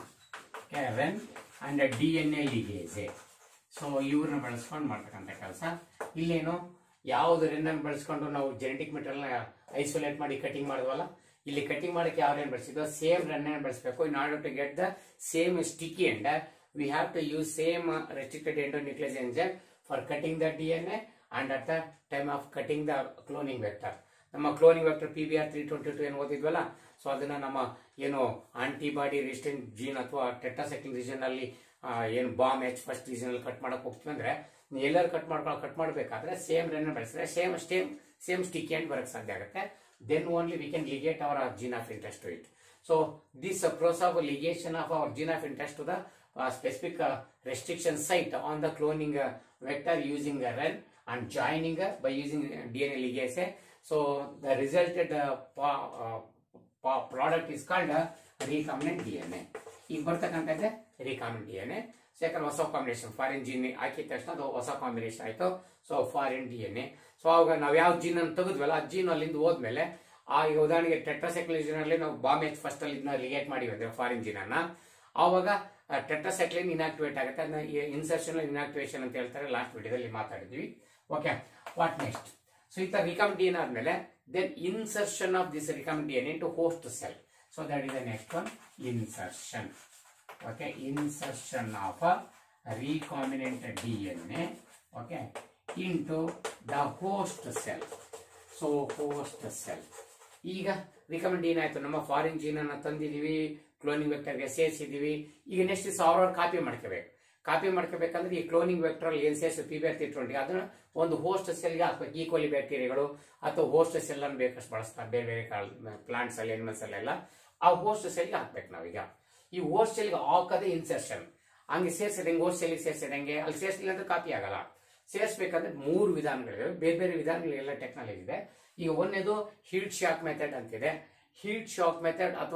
REN and D N A ligase so ಇವ್ರನ್ನ ಬಳಸ್ಕೊಂಡು ಮಾಡ್ತಕ್ಕಂಥ ಕೆಲಸ ಇಲ್ಲೇನು ಯಾವ್ದು ರೆನ್ನನ್ನು ಬಳಸ್ಕೊಂಡು ನಾವು genetic material isolate ಮಾಡಿ ಕಟಿಂಗ್ ಮಾಡಿದ್ವಲ್ಲ ಇಲ್ಲಿ ಕಟಿಂಗ್ ಮಾಡಕ್ಕೆ ಯಾವ ರೇನ್ ಬಳಸಿದ್ವು ಸೇಮ್ ರನ್ ಬಳಸಬೇಕು in order to get the same sticky end we have to use same restricted endonuclease enzyme for cutting the D N A and at the time of cutting the cloning vector ನಮ್ಮ cloning vector p B R three twenty two ಏನು ಓದಿದ್ವಲ್ಲ so ಅದನ್ನ ನಮ್ಮ ಏನು antibody resistant gene ಅಥವಾ ಟೆಟ್ರಾಸೆಕ್ಟಿಂಗ್ region ಅಲ್ಲಿ ಆ, ಏನು ಬಾಂಬ್ ಎಚ್ ಫಸ್ಟ್ ರೀಜನ್ ಅಲ್ಲಿ ಕಟ್ ಮಾಡಕ್ ಹೋಗ್ತೀವಿ ಅಂದ್ರೆ ಎಲ್ಲರೂ ಕಟ್ ಮಾಡ್ಕೊಂಡು ಕಟ್ ಮಾಡಬೇಕಾದ್ರೆ ಸೇಮ್ ರನ್ ಬಳಸಿದ್ರೆ same same same stick end ಬರಕ್ ಸಾಧ್ಯ ಆಗುತ್ತೆ then only we can ligate our gene of interest to it so this process of ligation of our gene of interest to the uh, specific uh, restriction site on the cloning uh, vector using a run and joining uh, by using uh, DNA ligase. So the resulted uh, pa- uh, pa- product is called uh, recombinant DNA. ಈಗ ಬರ್ತಕ್ಕಂಥದ್ದೇ recombinant D N A so ಯಾಕಂದ್ರೆ ಹೊಸ combination foreign gene ಹಾಕಿದ ತಕ್ಷಣ ಅದು ಹೊಸ combination ಆಯ್ತು so foreign D N A so ಅವಾಗ ನಾವು ಯಾವ ಜೀನ್ ಅನ್ನು ತೆಗೆದ್ವಲ್ಲ ಆ ಜೀನ್ ಅಲ್ಲಿಂದ ಹೋದ್ಮೇಲೆ ಆ ಈಗ ಉದಾಹರಣೆಗೆ ಟೆಟ್ರಾಸೈಕ್ಲಿನ್ ಅಲ್ಲಿ ನಾವು ಬಾಂಬ್ ಎಚ್ ಫಸ್ಟ್ ಅಲ್ಲಿ ಇದನ್ನ ಲಿಗೇಟ್ ಮಾಡಿವಿ ಅಂದ್ರೆ ಫಾರಿನ್ ಜೀನ್ ಅನ್ನ ಆವಾಗ ಟೆಟ್ರಾಸೈಕ್ಲಿನ್ ಇನಾಕ್ಟಿವೇಟ್ ಆಗುತ್ತೆ ಅದನ್ನ ಇನ್ಸರ್ಷನ್ ಇನಾಕ್ಟಿವೇಶನ್ ಅಂತ ಹೇಳ್ತಾರೆ ಲಾಸ್ಟ್ ವಿಡಿಯೋದಲ್ಲಿ ಮಾತಾಡಿದ್ವಿ ಓಕೆ ವಾಟ್ ನೆಕ್ಸ್ಟ್ ಸೊ ಈ ತರ ರಿಕಮ್ ಡಿ ಎನ್ ಆದ್ಮೇಲೆ then insertion of this recombinant D N to host cell so that is the next one insertion okay insertion of recombinant DNA okay into the host cell so host cell ಈಗ recombinant ಏನಾಯ್ತು ನಮ್ಮ foreign gene ಅನ್ನ ತಂದಿದೀವಿ cloning ವೆಕ್ಟರ್ಗೆ ಸೇರಿಸಿದೀವಿ ಈಗ next ಸಾವಿರಾರು copy ಮಾಡ್ಕೋಬೇಕು copy ಮಾಡ್ಕೋಬೇಕಂದ್ರೆ ಈ cloning vector ಏನ್ ಸೇರಿಸಿ ಪಿ ಬಿ ಆರ್ ತಿಟ್ಕೊಂಡ್ರೆ ಅದನ್ನ ಒಂದು ಹೋಸ್ಟ್ ಸೆಲ್ಗೆ ಹಾಕ್ಬೇಕು ಈಕ್ವಲಿ ಬ್ಯಾಕ್ಟೀರಿಯಾಗಳು ಅಥವಾ ಹೋಸ್ಟ್ ಸೆಲ್ ಅನ್ನು ಬೇಕಷ್ಟು ಬಳಸ್ತಾರೆ ಬೇರೆ ಬೇರೆ ಪ್ಲಾಂಟ್ಸ್ ಅಲ್ಲಿ ಎನಿಮಲ್ಸ್ ಅಲ್ಲೆಲ್ಲ ಆ ಹೋಸ್ಟ್ ಸೆಲ್ಗೆ ಹಾಕ್ಬೇಕು ನಾವೀಗ ಈ ಹೋಸ್ಟ್ ಸೆಲ್ಗೆ ಹಾಕೋದೇ ಇನ್ಸರ್ಷನ್ ಹಂಗೆ ಸೇರ್ಸಿದ ಹೆಂಗೆ ಹೋಸ್ಟ್ ಸೆಲ್ಗೆ ಸೇರ್ಸಿದ ಹೆಂಗೆ ಅಲ್ಲಿ ಸೇರಿಸಲಿಲ್ಲ ಅಂದ್ರೆ ಕಾಪಿ ಆಗಲ್ಲ ಸೇರಿಸಬೇಕಂದ್ರೆ ಮೂರು ವಿಧಾನಗಳಿವೆ ಬೇರೆ ಬೇರೆ ವಿಧಾನಗಳೆಲ್ಲ ಟೆಕ್ನಾಲಜಿ ಇದೆ ಈಗ ಒಂದೇದು ಹೀಟ್ ಶಾಕ್ ಮೆಥಡ್ ಅಂತಿದೆ ಹೀಟ್ ಶಾಕ್ ಮೆಥಡ್ ಅಥವಾ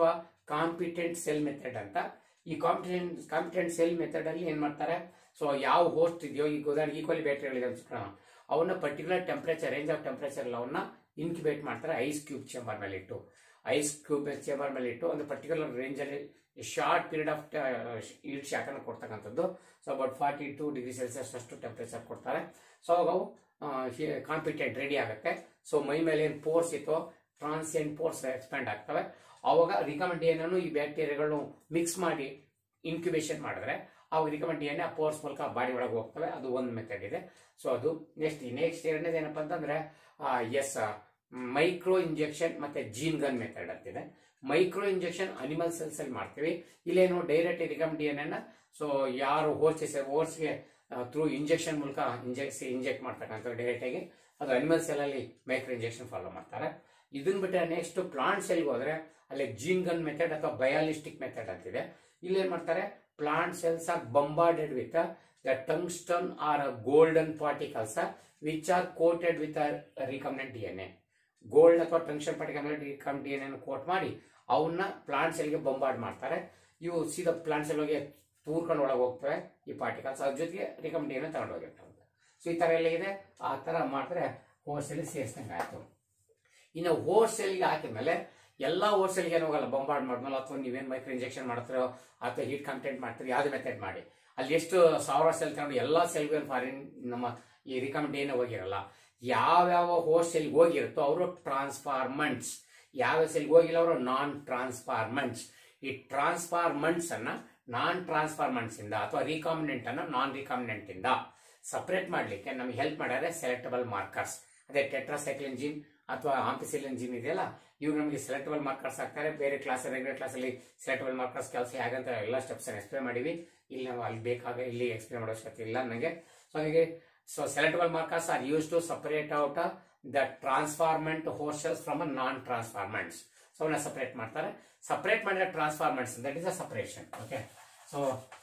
ಕಾಂಪಿಟೆಂಟ್ ಸೆಲ್ ಮೆಥಡ್ ಅಂತ ಈ ಕಾಂಪಿಟೆಂಟ್ ಕಾಂಪಿಟೆಂಟ್ ಸೆಲ್ ಮೆಥಡ್ ಅಲ್ಲಿ ಏನ್ ಮಾಡ್ತಾರೆ ಸೊ ಯಾವ ಹೋಸ್ಟ್ ಇದೆಯೋ ಈಗ ಉದಾಹರಣೆ ಈಕ್ವಲಿ ಬ್ಯಾಟ್ರಿಗಳಿದೆ ಅನ್ಸ್ಕೊಳ್ಳೋಣ ಅವನ್ನ particular temperature range of temperature ಅವನ್ನ ಇನ್ಕ್ಯುಬೇಟ್ ಮಾಡ್ತಾರೆ ಐಸ್ ಕ್ಯೂಬ್ ಚೇಂಬರ್ ಮೇಲೆ ಇಟ್ಟು ಐಸ್ ಕ್ಯೂಬ್ ಚೇಂಬರ್ ಮೇಲೆ ಇಟ್ಟು ಒಂದು ಪರ್ಟಿಕ್ಯುಲರ್ ರೇಂಜ್ ಅಲ್ಲಿ ಶಾರ್ಟ್ ಪೀರಿಯಡ್ ಆಫ್ ಈಟ್ ಶಾಖನ ಕೊಡ್ತಕ್ಕಂಥದ್ದು so about forty two degree Celsius ಅಷ್ಟು ಟೆಂಪರೇಚರ್ ಕೊಡ್ತಾರೆ ಸೊ ಅವಾಗ ಅವು ಕಾಂಪಿಟೆಂಟ್ ರೆಡಿ ಆಗುತ್ತೆ ಸೊ ಮೈ ಮೇಲೆ ಏನು ಪೋರ್ಸ್ ಇತ್ತು ಟ್ರಾನ್ಸಿಯಂಟ್ ಪೋರ್ಸ್ ಎಕ್ಸ್ಪ್ಯಾಂಡ್ ಆಗ್ತವೆ ಅವಾಗ ರಿಕಮೆಂಡ್ ಏನನ್ನು ಈ ಬ್ಯಾಕ್ಟೀರಿಯಾಗಳನ್ನು ಮಿಕ್ಸ್ ಮಾಡಿ ಇನ್ಕ್ಯುಬೇಷನ್ ಮಾಡಿದ್ರೆ ಅವಾಗ ರಿಕಮೆಂಡ್ ಏನೇ ಆ ಪೋರ್ಸ್ ಮೂಲಕ ಬಾಡಿ ಒಳಗೆ ಹೋಗ್ತವೆ ಅದು ಒಂದು ಮೆಥಡ್ ಇದೆ ಸೊ ಅದು ನೆಕ್ಸ್ಟ್ ನೆಕ್ಸ್ಟ್ ಎರಡನೇದು ಏನಪ್ಪ ಅಂತಂದ್ರೆ ಎಸ್ ಮೈಕ್ರೋ ಇಂಜೆಕ್ಷನ್ ಮತ್ತೆ ಜೀನ್ ಗನ್ ಮೆಥಡ್ ಅಂತಿದೆ ಮೈಕ್ರೋ ಇಂಜೆಕ್ಷನ್ ಅನಿಮಲ್ ಸೆಲ್ಸ್ ಅಲ್ಲಿ ಮಾಡ್ತೀವಿ ಇಲ್ಲೇನು ಡೈರೆಕ್ಟ್ ರಿಕಮೆಂಡ್ ಏನೇನ ಸೊ ಯಾರು ಹೋರ್ಸ್ ಹೋರ್ಸ್ಗೆ ಥ್ರೂ ಇಂಜೆಕ್ಷನ್ ಮೂಲಕ ಇಂಜೆಕ್ಸಿ ಇಂಜೆಕ್ಟ್ ಮಾಡ್ತಕ್ಕಂಥ ಡೈರೆಕ್ಟ್ ಆಗಿ ಅದು ಅನಿಮಲ್ ಸೆಲ್ ಅಲ್ಲಿ ಮೈಕ್ರೋ ಇಂಜೆಕ್ಷನ್ ಫಾಲೋ ಮಾಡ್ತಾರೆ ಇದನ್ನ ಬಿಟ್ಟರೆ ನೆಕ್ಸ್ಟ್ ಪ್ಲಾಂಟ್ ಸೆಲ್ಗೆ ಹೋದ್ರೆ ಅಲ್ಲಿ ಜೀನ್ ಗನ್ ಮೆಥಡ್ ಅಥವಾ ಬಯಾಲಿಸ್ಟಿಕ್ ಮೆಥಡ್ ಅಂತಿದೆ ಇಲ್ಲಿ ಏನ್ ಮಾಡ್ತಾರೆ plant cells are bombarded with the tungsten or golden particles which are coated with recombinant D N A gold ಅಥವಾ tungsten particle recom D N N coat ಮಾಡಿ ಅವನ್ನ ಪ್ಲಾಂಟ್ ಸೆಲ್ಗೆ ಬಂಬಾರ್ಡ್ ಮಾಡ್ತಾರೆ ಇವು ಸೀದಾ ಪ್ಲಾಂಟ್ ಸೆಲ್ ಹೋಗಿ ತೂರ್ಕೊಂಡು ಒಳಗೆ ಹೋಗ್ತವೆ ಈ ಪಾರ್ಟಿಕಲ್ಸ್ ಅದ್ರ ಜೊತೆಗೆ ರಿಕಮ್ ಡಿ ಎನ್ ತಗೊಂಡು ಹೋಗಿರ್ತವೆ ಸೊ ಈ ತರ ಎಲ್ಲ ಇದೆ ಆ ತರ ಮಾಡಿದ್ರೆ ಹೋರ್ಸೆಲ್ ಸೇರಿಸ್ದಂಗೆ ಆಯ್ತು ಇನ್ನು ಹೋರ್ಸೆಲ್ಗೆ ಹಾಕಿದ್ಮೇಲೆ ಎಲ್ಲ ಹೋರ್ಸೆಲ್ಗೆ ಏನು ಹೋಗಲ್ಲ ಬಂಬಾರ್ಡ್ ಮಾಡಿದ್ಮೇಲೆ ಅಥವಾ ನೀವೇನು ಮೈಕ್ರೋ ಇಂಜೆಕ್ಷನ್ ಮಾಡ್ತೀರೋ ಅಥವಾ ಹೀಟ್ ಕಂಟೆಂಟ್ ಮಾಡ್ತೀರಿ ಯಾವ್ದು ಮೆಥಡ್ ಮಾಡಿ ಅಲ್ಲಿ ಎಷ್ಟು ಸಾವಿರ ಸೆಲ್ ತಗೊಂಡು ಎಲ್ಲ ಸೆಲ್ಗೂ ಫಾರಿನ್ ನಮ್ಮ ಈ ರಿಕಮೆಂಡ್ ಏನು ಹೋಗಿರಲ್ಲ ಯಾವ್ಯಾವ ಹೋಸ್ಟ್ ಸೆಲ್ಗೆ ಹೋಗಿರುತ್ತೋ ಅವರು ಟ್ರಾನ್ಸ್ಫಾರ್ಮೆಂಟ್ಸ್ ಯಾವ ಸೆಲ್ಗೆ ಹೋಗಿಲ್ಲ ಅವರು ನಾನ್ ಟ್ರಾನ್ಸ್ಫಾರ್ಮೆಂಟ್ಸ್ ಈ ಟ್ರಾನ್ಸ್ಫಾರ್ಮೆಂಟ್ಸ್ ಅನ್ನ ನಾನ್ ಟ್ರಾನ್ಸ್ಫಾರ್ಮೆಂಟ್ಸ್ ಇಂದ ಅಥವಾ ರಿಕಾಮಿನೆಂಟ್ ಅನ್ನ ನಾನ್ ರಿಕಾಮಿನೆಂಟ್ ಇಂದ ಸಪರೇಟ್ ಮಾಡ್ಲಿಕ್ಕೆ ನಮ್ಗೆ ಹೆಲ್ಪ್ ಮಾಡ್ಯಾರೆ ಸೆಲೆಕ್ಟಬಲ್ ಮಾರ್ಕರ್ಸ್ ಅದೇ ಟೆಟ್ರಾಸೈಕ್ಲಿನ್ ಜೀನ್ ಅಥವಾ ಆಂಪಿಸಿಲಿನ್ ಜೀನ್ ಇದೆಯಲ್ಲ ಇವು ನಮಗೆ ಸೆಲೆಕ್ಟಬಲ್ ಮಾರ್ಕರ್ಸ್ ಆಗ್ತಾರೆ ಬೇರೆ ಕ್ಲಾಸ್ ರೆಗ್ಯುಲರ್ ಕ್ಲಾಸಲ್ಲಿ ಸೆಲೆಕ್ಟಬಲ್ ಮಾರ್ಕರ್ಸ್ ಕೆಲಸ ಹೇಗಂತ ಎಲ್ಲ ಸ್ಟೆಪ್ಸ್ ಎಕ್ಸ್ಪ್ಲೇನ್ ಮಾಡಿವಿ ಇಲ್ಲಿ ನಾವು ಅಲ್ಲಿ ಬೇಕಾಗ ಇಲ್ಲಿ ಎಕ್ಸ್ಪ್ಲೇನ್ ಮಾಡೋ ಅವಶ್ಯಕತೆ ಇಲ್ಲ ನನಗೆ ಸೊ ಹಾಗೆ so selectable markers are use to separate out the transformants horses from a non transformants so ಅವನ್ನ ಸಪರೇಟ್ ಮಾಡ್ತಾರೆ ಸಪರೇಟ್ ಮಾಡಿದ transformants that is a separation okay so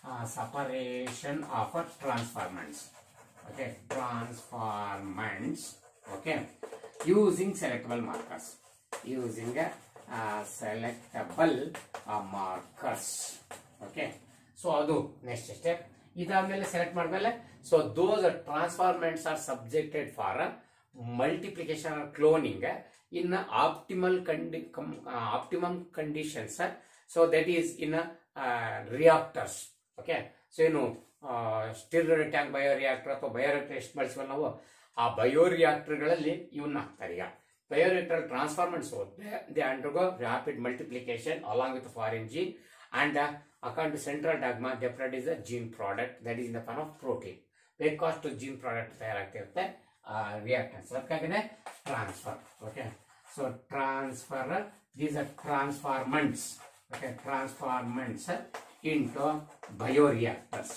separation of a transformants okay transformants okay using selectable markers using a uh, selectable uh, markers okay so ಅದು next step ಇದಾದ್ಮೇಲೆ select ಮಾಡಿದ್ಮೇಲೆ so those transformants are subjected for multiplication or cloning in optimal condi optimum conditions so that is in reactors okay so ಏನು stir tank bio reactor ಅಥವಾ bioreactor ಎಷ್ಟು ಬಳಸ್ತೀವಲ್ಲ ನಾವು ಆ ಬಯೋ ರಿಯಾಕ್ಟರ್ಗಳಲ್ಲಿ ಇವನ್ನ ಹಾಕ್ತಾರೆ ಈಗ ಬಯೋ ರಿಯಾಕ್ಟರ್ ಟ್ರಾನ್ಸ್ಫಾರ್ಮೆಂಟ್ಸ್ ಹೋದ್ರೆ they undergo rapid multiplication along with foreign gene and accord to central dogma they produce a gene product that is the form of protein ಬೇಕಾಷ್ಟು ಜೀನ್ ಪ್ರಾಡಕ್ಟ್ ತಯಾರಾಗ್ತಿರುತ್ತೆ ರಿಯಾಕ್ಟರ್ಸ್ ಅದಕ್ಕಾಗಿನೇ transfer okay so transfer these are transformants okay transformants into bioreactors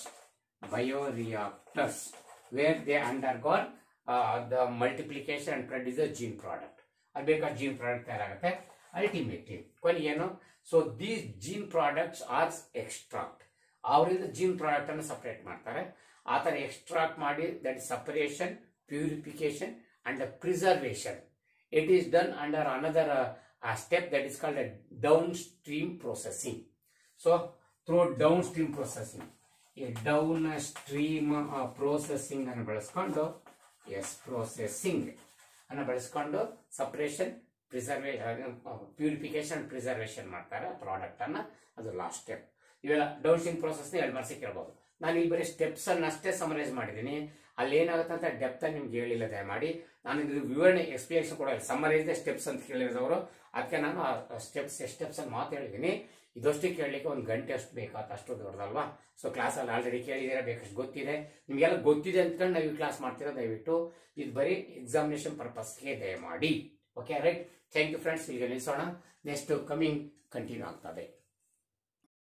bioreactors where they undergo uh, the multiplication and produce a gene product. ಅದು ಬೇಕಾದ gene product ತಯಾರಾಗುತ್ತೆ ultimately ಕೊನೆಗೆ ಏನು so these gene products are extract ಅವರಿಂದ gene product ಅನ್ನು separate ಮಾಡ್ತಾರೆ ಆ ಥರ extract ಮಾಡಿ that separation purification and preservation it is done under another step that is called down stream processing so through down stream processing ಈ down stream processing ಅನ್ನು ಬಳಸ್ಕೊಂಡು ಎಸ್ ಪ್ರೋಸೆಸಿಂಗ್ ಅನ್ನು ಬಳಸ್ಕೊಂಡು ಸಪರೇಷನ್ ಪ್ರಿಸರ್ವೇ ಪ್ಯೂರಿಫಿಕೇಶನ್ ಪ್ರಿಸರ್ವೇಷನ್ ಮಾಡ್ತಾರೆ ಪ್ರಾಡಕ್ಟ್ ಅನ್ನ ಅದು ಲಾಸ್ಟ್ ಸ್ಟೆಪ್ ಇವೆಲ್ಲ ಡೌನ್ ಸ್ಟ್ರೀಮ್ ಪ್ರೋಸೆಸ್ ಎರಡು ಮಾರ್ಕ್ಸ್ ಕೇಳ್ಬೋದು ನಾನು ಇಲ್ಲಿ ಬರೀ ಸ್ಟೆಪ್ಸ್ ಅನ್ನ ಅಷ್ಟೇ ಸಮರೈಸ್ ಮಾಡಿದ್ದೀನಿ ಅಲ್ಲಿ ಏನಾಗುತ್ತೆ ಅಂತ ಡೆಪ್ತ್ ನಿಮ್ಗೆ ಹೇಳಿಲ್ಲ ದಯಮಾಡಿ ನಾನು ಇದು ವಿವರಣೆ ಎಕ್ಸ್ಪ್ಲೇಷನ್ ಕೂಡ ಸಮರೈಸ್ ಸ್ಟೆಪ್ಸ್ ಅಂತ ಕೇಳಿದವರು ಅದಕ್ಕೆ ನಾನು ಸ್ಟೆಪ್ಸ್ ಸ್ಟೆಪ್ಸ್ ಅಂತ ಮಾತು ಹೇಳಿದ್ದೀನಿ ಇದಷ್ಟು ಕೇಳಲಿಕ್ಕೆ ಒಂದು ಗಂಟೆ ಅಷ್ಟು ಬೇಕಾದ ಅಷ್ಟು ದೊಡ್ಡದಲ್ವಾ ಸೊ ಕ್ಲಾಸಲ್ಲಿ ಆಲ್ರೆಡಿ ಕೇಳಿದ್ದೀರಾ ಬೇಕಷ್ಟು ಗೊತ್ತಿದೆ ನಿಮಗೆಲ್ಲ ಗೊತ್ತಿದೆ ಅಂದ್ಕೊಂಡು ನಾವು ಈ ಕ್ಲಾಸ್ ಮಾಡ್ತೀರಾ ದಯವಿಟ್ಟು ಇದು ಬರೀ ಎಕ್ಸಾಮಿನೇಷನ್ ಪರ್ಪಸ್ಗೆ ದಯಮಾಡಿ okay right thank you friends ಇಲ್ಲಿಗೆ ನಿಲ್ಲಿಸೋಣ ನೆಕ್ಸ್ಟ್ ಕಮಿಂಗ್ ಕಂಟಿನ್ಯೂ ಆಗ್ತದೆ